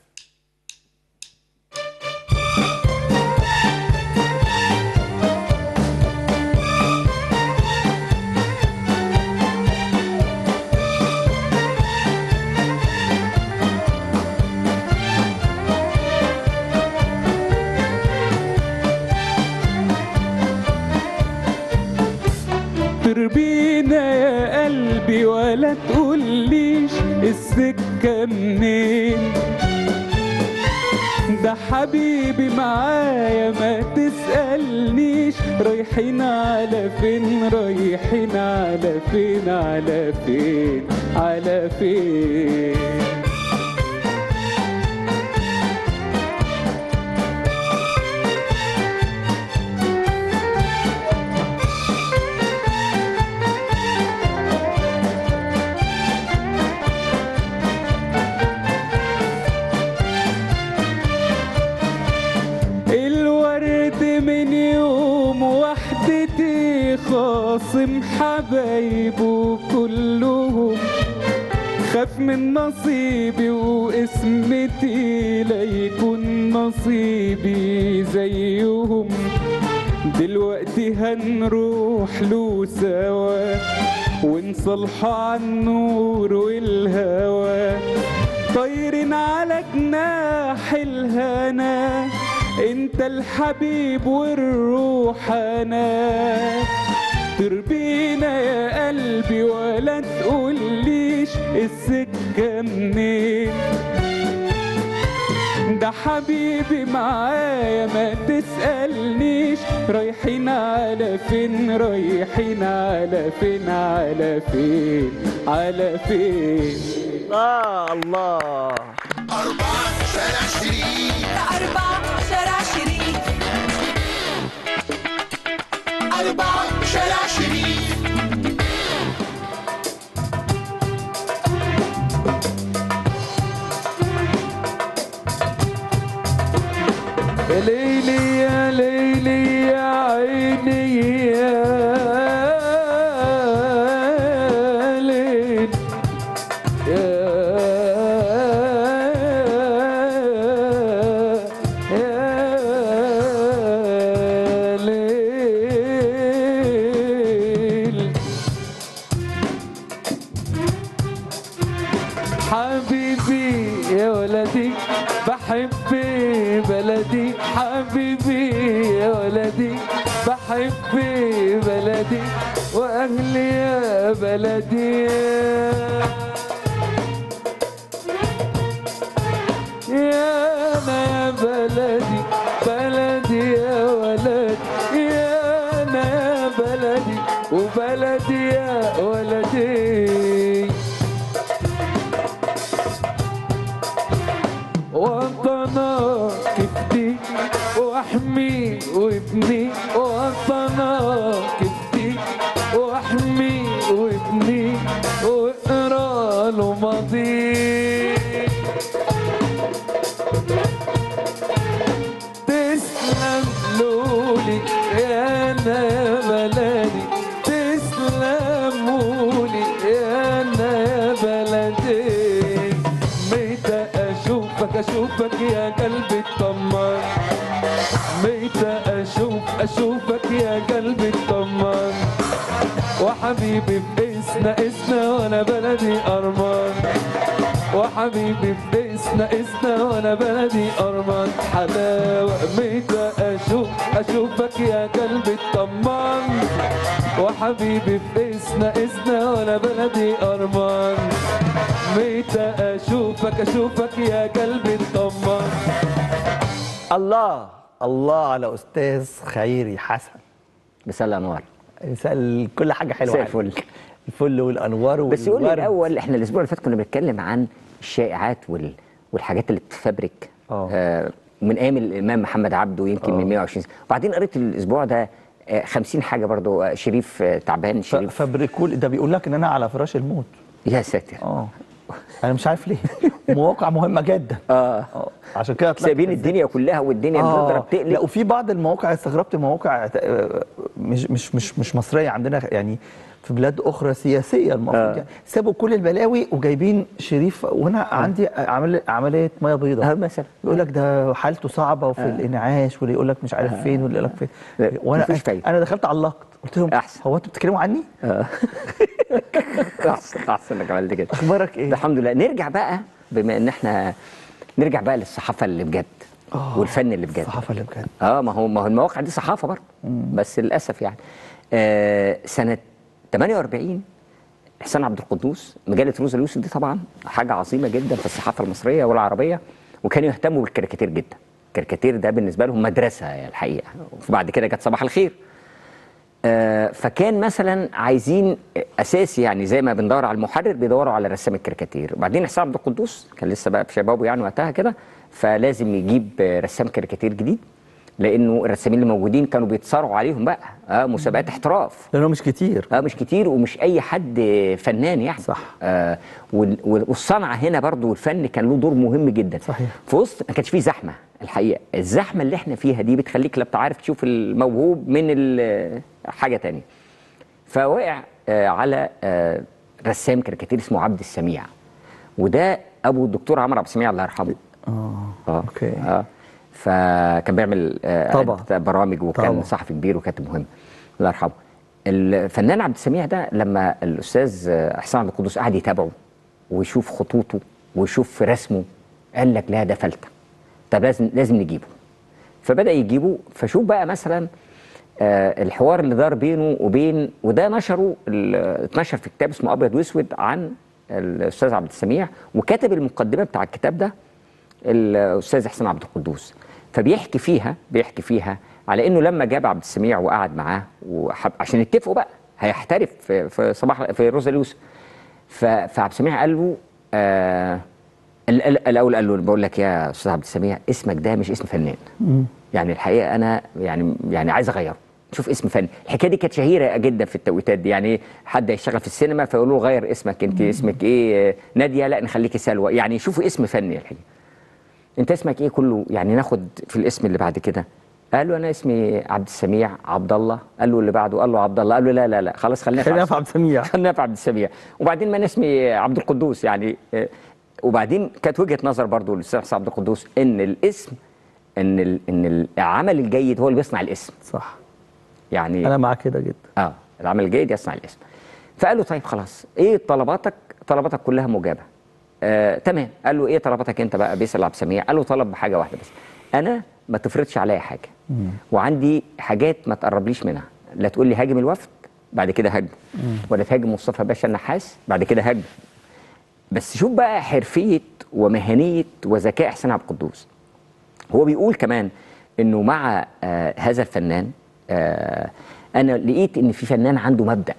تربينا يا قلبي ولا تقوليش السكة منين ده حبيبي معايا ما تسألنيش رايحين على فين رايحين على فين على فين على فين الورد من يوم وحدتي خاصم حبايبه كلهم خاف من نصيبي واسمتي لا يكون نصيبي زيهم دلوقتي هنروح له سوا ونصلح عن النور والهوى طايرين على جناح الهنا انت الحبيب والروح انا تربينا يا قلبي ولا تقوليش السكة منين ده حبيبي معايا ما تسألنيش رايحين على فين رايحين على فين على فين على فين الله الله أربعة شارع شريف أربعة شارع شريف أربعة شارع شريف يا ليلي يا ليلي يا عيني يا ليل يا يا ليل حبيبي يا ولدي بحب بلدي حبيبي يا ولدي بحب بلدي واهلي يا بلدي يا انا يا بلدي بلدي يا ولدي يا انا يا بلدي وبلدي يا ولدي وطنا كفتي واحمي وابني وطنا كفتي واحمي وابني واقرا له ماضي تسلم لولي يا انا يا بلدي تسلم لولي يا انا يا بلدي متى اشوفك اشوفك يا قلبي الطمان متى اشوف اشوفك يا قلبي الطمان وحبيبي باسنا اسنا وانا بلدي ارمان وحبيبي باسنا اسنا وانا بلدي ارمان حلاوه متى اشوف اشوفك يا قلبي الطمان وحبيبي باسنا اسنا وانا بلدي ارمان متى اشوفك اشوفك يا قلبي الطمان الله الله على استاذ خيري حسن مساء الانوار مثال كل حاجه حلوه مساء عليك. الفل. الفل والانوار بس يقول لي والورد. الاول احنا الاسبوع اللي فات كنا بنتكلم عن الشائعات وال... والحاجات اللي بتفبرك آه. آه من ايام الامام محمد عبده يمكن من 120 سنه وبعدين قريت الاسبوع ده آه 50 حاجه برضو آه شريف آه تعبان ف- شريف فابريكول ده بيقول لك ان انا على فراش الموت يا ساتر اه انا مش عارف ليه مواقع مهمه جدا اه اه عشان كده طلعت سايبين الدنيا كلها والدنيا اه بتضرب تقلب لا وفي بعض المواقع استغربت مواقع آه، مش مش مش مش مصريه عندنا يعني في بلاد اخرى سياسيه المفروض آه. يعني سابوا كل البلاوي وجايبين شريف وانا عندي عمل عمليه ميه بيضاء اه مثلا يقول لك ده حالته صعبه وفي الانعاش واللي يقول لك مش عارف فين واللي يقول لك فين لا، وانا مفيش فايدة. انا دخلت علقت قلت لهم أحسن. هو انتوا بتتكلموا عني؟ احسن احسن انك عملت كده اخبارك ايه؟ الحمد لله نرجع بقى بما ان احنا نرجع بقى للصحافه اللي بجد آه، والفن اللي بجد الصحافه اللي بجد اه ما هو ما هو المواقع دي صحافه برضه بس للاسف يعني آه سنه 48 احسان عبد القدوس مجله روز اليوسف دي طبعا حاجه عظيمه جدا في الصحافه المصريه والعربيه وكانوا يهتموا بالكاريكاتير جدا الكاريكاتير ده بالنسبه لهم مدرسه الحقيقه وبعد كده جت صباح الخير آه، فكان مثلا عايزين اساسي يعني زي ما بندور على المحرر بيدوروا على رسام الكاريكاتير وبعدين حسام عبد القدوس كان لسه بقى في شبابه يعني وقتها كده فلازم يجيب آه، رسام كاريكاتير جديد لانه الرسامين اللي موجودين كانوا بيتصارعوا عليهم بقى اه مسابقات احتراف لانه مش كتير اه مش كتير ومش اي حد فنان يعني صح. آه وال- وال- والصنعه هنا برضو والفن كان له دور مهم جدا صحيح. في وسط ما كانش فيه زحمه الحقيقه الزحمه اللي احنا فيها دي بتخليك لا بتعرف تشوف الموهوب من ال- حاجه تانية فوقع آه على آه رسام كاريكاتير اسمه عبد السميع وده ابو الدكتور عمرو عبد السميع الله يرحمه اه اه أوكي. اه فكان بيعمل آه طبعا. عدة برامج وكان طبعا. صحفي كبير وكاتب مهم الله يرحمه الفنان عبد السميع ده لما الاستاذ آه، حسين عبد القدوس قعد يتابعه ويشوف خطوطه ويشوف رسمه قال لك لا ده فلته طب لازم لازم نجيبه فبدا يجيبه فشوف بقى مثلا آه الحوار اللي دار بينه وبين وده نشره ال- اتنشر في كتاب اسمه ابيض واسود عن الاستاذ عبد السميع وكاتب المقدمه بتاع الكتاب ده الاستاذ حسين عبد القدوس فبيحكي فيها بيحكي فيها على انه لما جاب عبد السميع وقعد معاه وحب عشان يتفقوا بقى هيحترف في, في صباح في روزا اليوسف ف- فعبد السميع قال له آه ال- ال- الاول قال له بقول لك يا استاذ عبد السميع اسمك ده مش اسم فنان يعني الحقيقه انا يعني يعني عايز اغيره شوف اسم فني الحكايه دي كانت شهيره جدا في التوقيتات دي يعني حد يشتغل في السينما فيقولوا له غير اسمك انت اسمك ايه آه، ناديه لا نخليكي سلوى يعني شوفوا اسم فني الحقيقه انت اسمك ايه كله يعني ناخد في الاسم اللي بعد كده قال له انا اسمي عبد السميع عبد الله قال له اللي بعده قال له عبد الله قال له لا لا لا خلاص خلينا خلينا في عبد السميع خلينا في عبد السميع وبعدين ما انا اسمي عبد القدوس يعني آه، وبعدين كانت وجهه نظر برضو للاستاذ حسين عبد القدوس ان الاسم ان ال- ان العمل الجيد هو اللي بيصنع الاسم صح يعني انا مع كده جدا اه العمل الجيد يصنع الاسم فقال له طيب خلاص ايه طلباتك طلباتك كلها مجابه آه، تمام قال له ايه طلباتك انت بقى بيسال عبد السميع قال له طلب بحاجه واحده بس انا ما تفرضش عليا حاجه وعندي حاجات ما تقربليش منها لا تقول لي هاجم الوفد بعد كده هاجم ولا تهاجم مصطفى باشا النحاس بعد كده هاجم بس شوف بقى حرفيه ومهنيه وذكاء حسين عبد القدوس هو بيقول كمان انه مع آه هذا الفنان آه انا لقيت ان في فنان عنده مبدا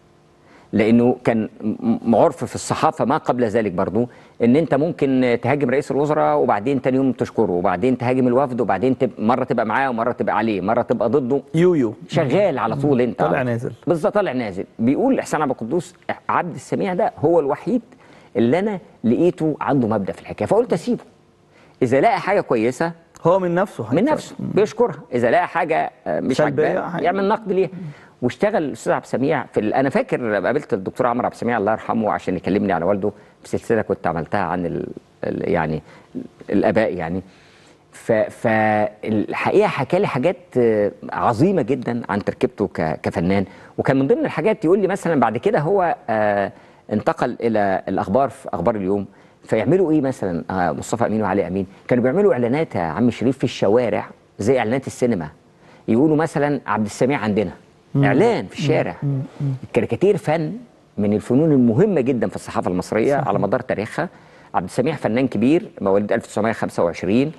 لانه كان م- معرف في الصحافه ما قبل ذلك برضو ان انت ممكن تهاجم رئيس الوزراء وبعدين تاني يوم تشكره وبعدين تهاجم الوفد وبعدين تب... مره تبقى معاه ومره تبقى عليه مره تبقى ضده يويو شغال على طول انت طالع نازل. بالظبط طالع نازل بيقول حسين عبد القدوس عبد السميع ده هو الوحيد اللي انا لقيته عنده مبدا في الحكايه فقلت اسيبه اذا لقى حاجه كويسه هو من نفسه من هيتصرف. نفسه بيشكرها اذا لقى حاجه آه، مش سلبية، عاجباه حاجة. يعمل نقد ليها واشتغل الاستاذ عبد السميع في ال... انا فاكر قابلت الدكتور عمرو عبد السميع الله يرحمه عشان يكلمني على والده في سلسله كنت عملتها عن ال... ال... يعني الاباء يعني ف... فالحقيقه حكى لي حاجات آه، عظيمه جدا عن تركيبته ك... كفنان وكان من ضمن الحاجات يقول لي مثلا بعد كده هو آه انتقل الى الاخبار في اخبار اليوم فيعملوا ايه مثلا آه مصطفى امين وعلي امين كانوا بيعملوا اعلانات يا عم شريف في الشوارع زي اعلانات السينما يقولوا مثلا عبد السميع عندنا اعلان في الشارع الكاريكاتير فن من الفنون المهمه جدا في الصحافه المصريه على مدار تاريخها عبد السميع فنان كبير مواليد 1925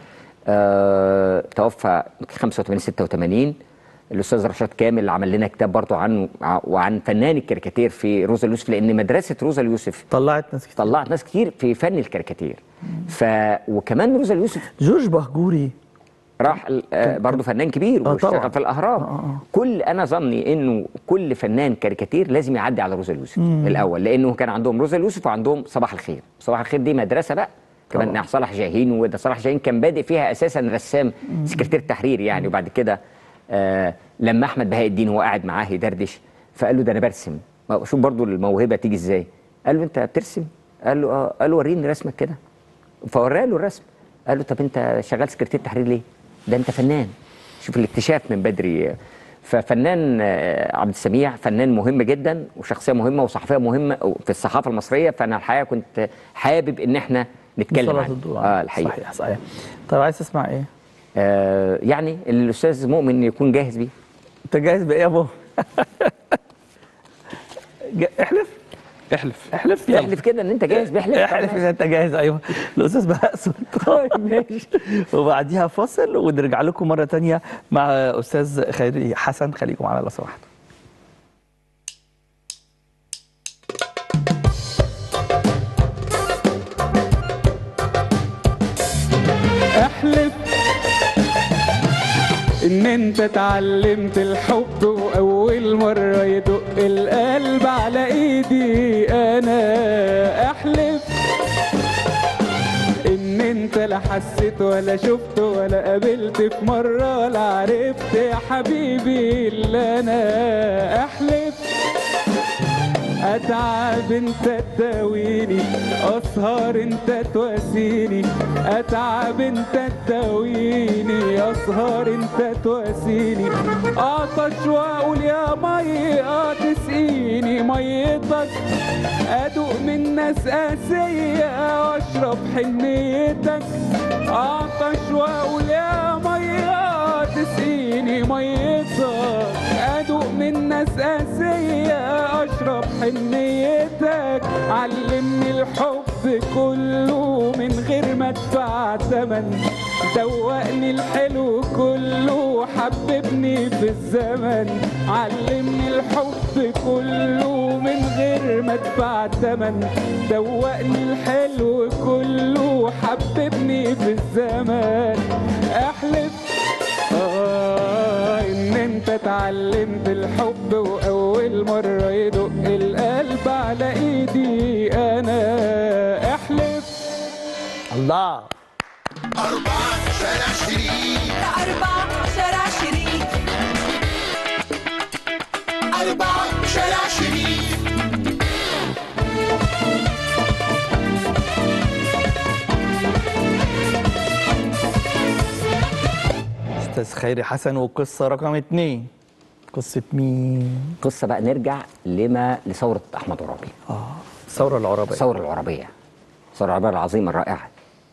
آه توفى 85 86 الاستاذ رشاد كامل عمل لنا كتاب برضه عنه ع- وعن فنان الكاريكاتير في روزا اليوسف لان مدرسه روزا اليوسف طلعت ناس كتير طلعت ناس كتير في فن الكاريكاتير ف وكمان روزا اليوسف جورج بهجوري راح ال- آه، برضه فنان كبير آه، واشتغل طبعاً. في الاهرام آه، آه. كل انا ظني انه كل فنان كاريكاتير لازم يعدي على روزا اليوسف الاول لانه كان عندهم روزا اليوسف وعندهم صباح الخير صباح الخير دي مدرسه بقى كمان طبعاً. صلاح جاهين وده صلاح جاهين كان بادئ فيها اساسا رسام سكرتير تحرير يعني وبعد كده آه لما احمد بهاء الدين هو قاعد معاه يدردش فقال له ده انا برسم ما- شوف برضو الموهبه تيجي ازاي قال له انت بترسم قال له اه قال له وريني رسمك كده فوراه له الرسم قال له طب انت شغال سكرتير تحرير ليه ده انت فنان شوف الاكتشاف من بدري ففنان آه، عبد السميع فنان مهم جدا وشخصيه مهمه وصحفيه مهمه في الصحافه المصريه فانا الحقيقه كنت حابب ان احنا نتكلم نسلط عنه الضوء اه عنه. الحقيقه صحيح صحيح طب عايز تسمع ايه؟ آه يعني الاستاذ مؤمن يكون جاهز بيه انت جاهز بايه يا ابو؟ جا- احلف احلف احلف يلا. احلف كده ان انت جاهز بيحلف احلف ان انت جاهز ايوه الاستاذ بهاء سلطان ماشي وبعديها فاصل ونرجع لكم مره تانية مع استاذ خيري حسن خليكم معانا لو سمحتوا احلف ان انت اتعلمت الحب واول مرة يدق القلب على ايدي انا احلف ان انت لا حسيت ولا شفت ولا قابلت في مرة ولا عرفت يا حبيبي اللي انا احلف اتعب انت تداويني اسهر انت تواسيني اتعب انت تداويني اسهر انت تواسيني اعطش واقول يا ميه تسقيني ميتك ادوق من ناس قاسيه واشرب حنيتك اعطش واقول يا ميه تسقيني ميتك ادوق من ناس قاسيه اشرب حنيتك علمني الحب كله من غير ما ادفع تمن دوقني الحلو كله حببني في الزمن علمني الحب كله من غير ما ادفع تمن دوقني الحلو كله حببني في الزمن احلف آه إن أنت اتعلمت الحب وأول مرة يدق القلب على إيدي أنا احلف الله أربعة شارع شريك أربعة شارع شريك أربعة شارع شريك استاذ خيري حسن والقصه رقم اتنين قصه مين؟ قصه بقى نرجع لما لثوره احمد عرابي الثوره العربيه الثوره العربيه الثوره العربيه العظيمه الرائعه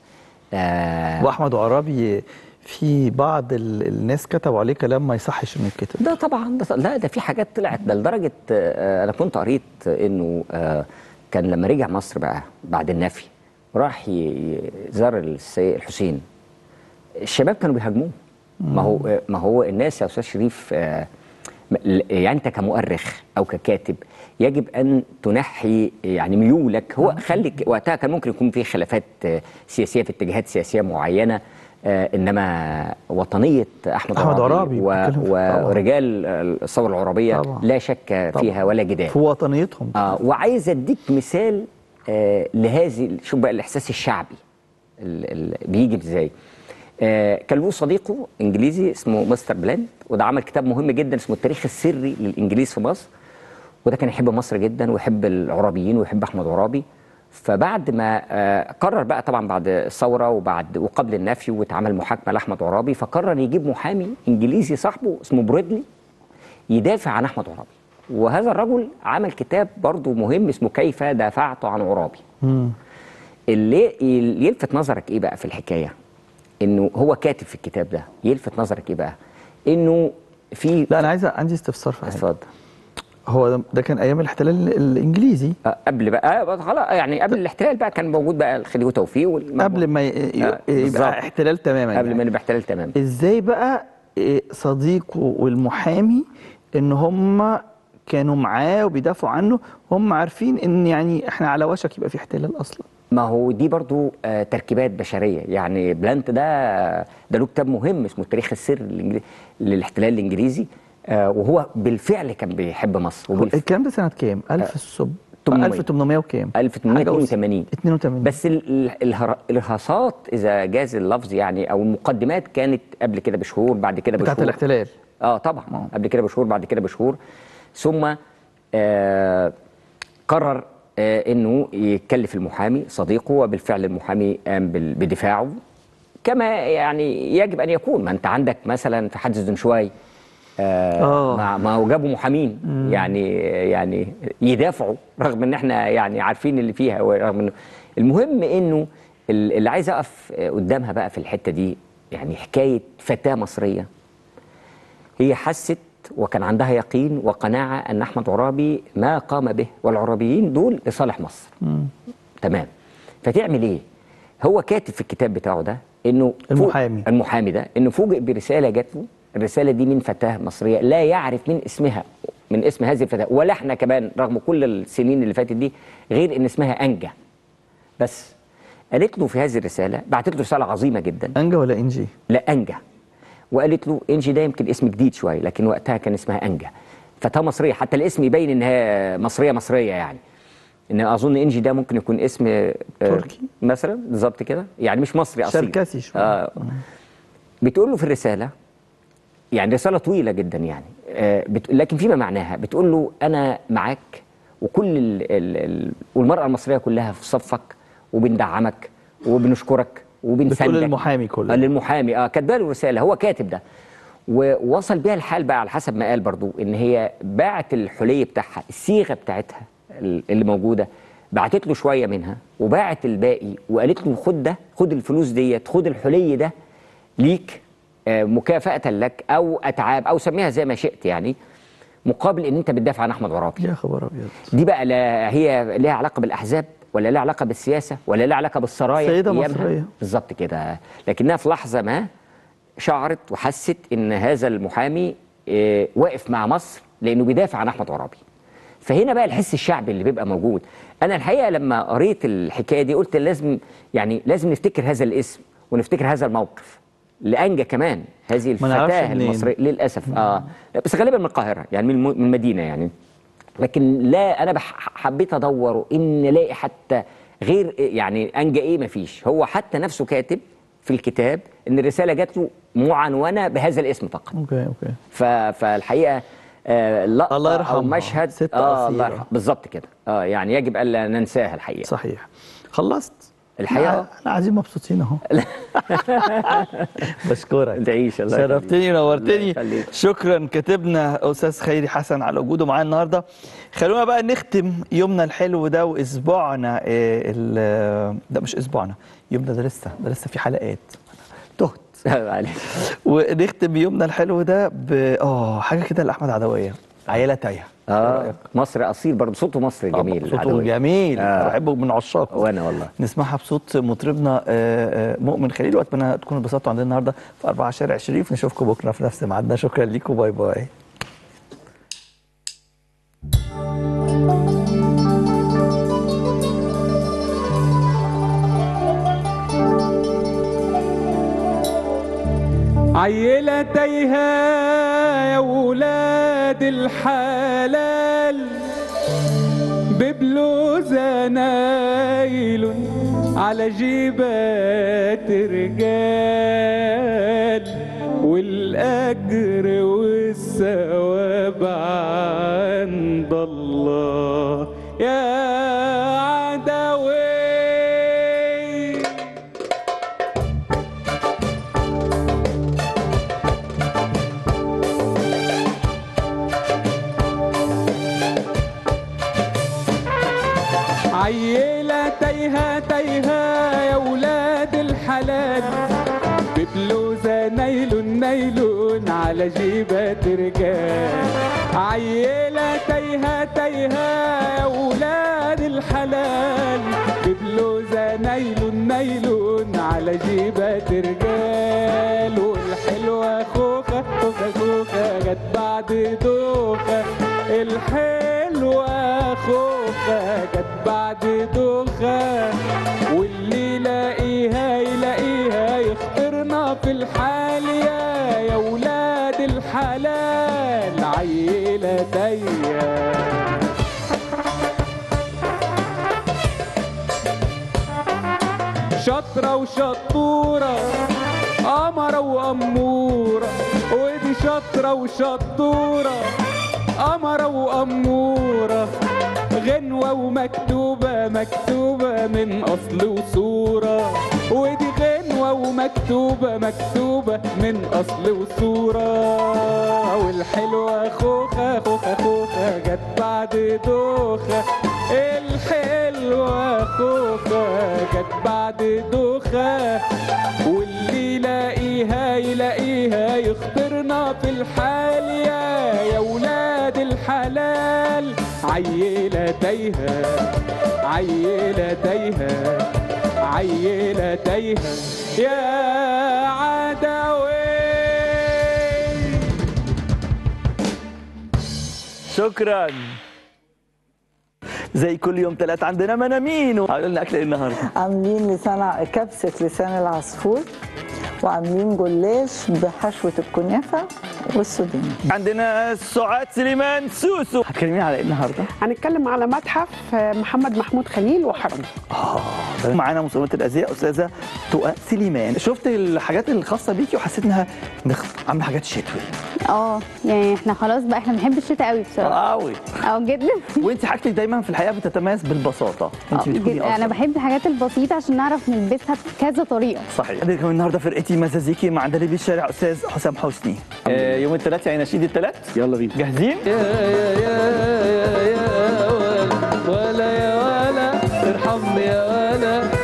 آه واحمد عرابي في بعض ال- الناس كتبوا عليه كلام ما يصحش انه يتكتب ده طبعا ده لا ده في حاجات طلعت ده لدرجه آه، انا كنت قريت انه آه، كان لما رجع مصر بقى بعد النفي راح ي- ي- زار السيد الحسين الشباب كانوا بيهاجموه ما هو ما هو الناس يا استاذ شريف آه، م- ل- يعني انت كمؤرخ او ككاتب يجب ان تنحي يعني ميولك هو خليك وقتها كان ممكن يكون في خلافات آه، سياسيه في اتجاهات سياسيه معينه آه، انما وطنيه احمد, أحمد عرابي و... بيتكلم في- طبعاً. ورجال الثوره العربيه طبعاً. لا شك فيها ولا جدال في وطنيتهم آه وعايز اديك مثال آه لهذه شوف بقى الاحساس الشعبي ال ال بيجي ازاي آه كان له صديقه انجليزي اسمه مستر بلاند وده عمل كتاب مهم جدا اسمه التاريخ السري للانجليز في مصر وده كان يحب مصر جدا ويحب العرابيين ويحب احمد عرابي فبعد ما آه قرر بقى طبعا بعد الثوره وبعد وقبل النفي واتعمل محاكمه لاحمد عرابي فقرر يجيب محامي انجليزي صاحبه اسمه بريدلي يدافع عن احمد عرابي وهذا الرجل عمل كتاب برضه مهم اسمه كيف دافعت عن عرابي اللي يل- يلفت نظرك ايه بقى في الحكايه انه هو كاتب في الكتاب ده يلفت نظرك ايه بقى انه في لا انا عايز عندي استفسار في حاجه اتفضل هو ده- ده كان ايام الاحتلال ال- الانجليزي آه، قبل بقى آه، خلاص يعني قبل الاحتلال بقى كان موجود بقى الخديوي وتوفيق والمجموعة. قبل ما ي- ي- آه، بالظبط. يبقى احتلال تماما قبل يعني. ما نبقى احتلال تمام ازاي بقى إيه، صديقه والمحامي ان هم كانوا معاه وبيدافعوا عنه هم عارفين ان يعني احنا على وشك يبقى في احتلال اصلا ما هو دي برضو آه، تركيبات بشريه يعني بلانت ده ده له كتاب مهم اسمه التاريخ السري للإنجلي- للاحتلال الانجليزي آه، وهو بالفعل كان بيحب مصر هو وبالف... الكلام ده سنه كام 1000 الصب 800. 1800 وكام 1882 82 بس ال- ال- الهر- الارهاصات اذا جاز اللفظ يعني او المقدمات كانت قبل كده بشهور بعد كده بشهور بتاعت الاحتلال اه طبعا قبل كده بشهور بعد كده بشهور ثم آه قرر آه انه يكلف المحامي صديقه وبالفعل المحامي قام بال- بدفاعه كما يعني يجب ان يكون ما انت عندك مثلا في حادث دنشواي آه آه. ما- ما هو جابوا محامين يعني يعني يدافعوا رغم ان احنا يعني عارفين اللي فيها ورغم انه المهم انه ال- اللي عايز اقف آه، قدامها بقى في الحته دي يعني حكايه فتاه مصريه هي حست وكان عندها يقين وقناعه ان احمد عرابي ما قام به والعرابيين دول لصالح مصر تمام فتعمل ايه هو كاتب في الكتاب بتاعه ده انه فوق- المحامي. المحامي ده انه فوجئ برساله جات له الرساله دي من فتاه مصريه لا يعرف من اسمها من اسم هذه الفتاه ولا احنا كمان رغم كل السنين اللي فاتت دي غير ان اسمها انجا بس قالت له في هذه الرساله بعتت له رساله عظيمه جدا انجا ولا انجي لا انجا وقالت له انجي ده يمكن اسم جديد شويه لكن وقتها كان اسمها انجا فتاه مصريه حتى الاسم يبين انها مصريه مصريه يعني ان اظن انجي ده ممكن يكون اسم آه، تركي. مثلا بالظبط كده يعني مش مصري اصيل شركسي شوية. آه بتقول له في الرساله يعني رساله طويله جدا يعني آه بت... لكن فيما معناها بتقول له انا معاك وكل ال... ال... ال... والمراه المصريه كلها في صفك وبندعمك وبنشكرك وبنساندك بتقول للمحامي كله. آه للمحامي اه كاتبه له رساله هو كاتب ده ووصل بيها الحال بقى على حسب ما قال برضو ان هي باعت الحلي بتاعها الصيغه بتاعتها ال- اللي موجوده بعتت له شويه منها وباعت الباقي وقالت له خد ده خد الفلوس ديت خد الحلي ده ليك آه، مكافأة لك أو أتعاب أو سميها زي ما شئت يعني مقابل إن أنت بتدافع عن أحمد عرابي يا خبر ابيض دي بقى لا هي ليها علاقة بالأحزاب ولا لها علاقة بالسياسة ولا لها علاقة بالسرايا سيدة أيامها؟ مصرية. بالظبط كده لكنها في لحظة ما شعرت وحست إن هذا المحامي آه، واقف مع مصر لأنه بيدافع عن أحمد عرابي فهنا بقى الحس الشعبي اللي بيبقى موجود انا الحقيقه لما قريت الحكايه دي قلت لازم يعني لازم نفتكر هذا الاسم ونفتكر هذا الموقف لانجا كمان هذه ما نعرفش الفتاه منين. المصريه للاسف اه بس غالبا من القاهره يعني من الم- من المدينه يعني لكن لا انا بح- حبيت ادور ان الاقي حتى غير يعني انجا ايه مفيش هو حتى نفسه كاتب في الكتاب ان الرساله جات له معنونه بهذا الاسم فقط اوكي اوكي ف... فالحقيقه آه لقطه الله او يرحمها. مشهد ست اه أصيلة. الله يرحمها بالظبط كده اه يعني يجب الا ننساها الحقيقه صحيح خلصت الحقيقة؟ احنا قاعدين مبسوطين اهو بشكرك تعيش الله يخليك. شرفتني ونورتني الله يخليك. شكرا كاتبنا استاذ خيري حسن على وجوده معانا النهارده خلونا بقى نختم يومنا الحلو ده واسبوعنا آه، ال- ده مش اسبوعنا يومنا ده لسه ده لسه في حلقات تهت معلش. ونختم يومنا الحلو ده ب اه حاجه كده لاحمد عدويه عيله تايهه اه مصري اصيل برضه صوته مصري جميل صوته العدوي. جميل آه. بحبه من عشاقه وانا والله نسمعها بصوت مطربنا آه، آه، مؤمن خليل واتمنى تكونوا اتبسطتوا عندنا النهارده في 4 شارع شريف نشوفكم بكره في نفس ميعادنا شكرا ليكم باي باي عيلة تايهة يا ولاد الحلال ببلوزة نايل على جيبات رجال والأجر والثواب عند الله يا عدوي عيلة تايهة تايهة يا ولاد الحلال ببلوزة نايلون نايلون على جيبات رجال عيلة تايهة تايهة يا ولاد الحلال ببلوزة نايلون نايلون على جيبات رجال والحلوة خوخة خوخة خوخة جت بعد دوخة الحلوة خوخة جت بعد دوخة واللي يلاقيها يلاقيها يخطرنا في الحال يا يا ولاد الحلال عيلة تايه شاطرة وشطورة قمرة وأمورة ودي شاطرة وشطورة قمرة وأمورة غنوة ومكتوبة مكتوبة من أصل وصورة ودي غنوة ومكتوبة مكتوبة من أصل وصورة والحلوة خوخة خوخة خوخة جت بعد دوخة الحلوة خوخة جت بعد دوخة واللي يلاقيها يلاقيها يخطرنا الله في الحال يا يا ولاد الحلال عيلة تايهة عيلة تايهة عيلة تايهة يا عدوي شكرا زي كل يوم ثلاث عندنا منامين هقول لنا اكل ايه النهارده عاملين لسان كبسة لسان العصفور وعاملين جلاش بحشوة الكنافة والسوداني عندنا سعاد سليمان سوسو هتكلمين على ايه النهارده؟ هنتكلم على متحف محمد محمود خليل وحرم اه معانا مصممة الازياء استاذه تقى سليمان شفت الحاجات الخاصه بيكي وحسيت انها مخ- عامله حاجات شتوي اه يعني احنا خلاص بقى احنا بنحب الشتاء قوي بصراحه قوي اه جدا وانت حاجتك دايما في الحياه بتتميز بالبساطه انت آه، بتكوني جدا. انا أصلاً. بحب الحاجات البسيطه عشان نعرف نلبسها بكذا طريقه صحيح عندنا كمان النهارده فرقتي مزازيكي مع دليل الشارع استاذ حسام حسني آه يوم الثلاث يعني نشيد الثلاث يلا بينا جاهزين؟ يا يا يا يا يا ولا ولا يا ولا ارحمني يا ولا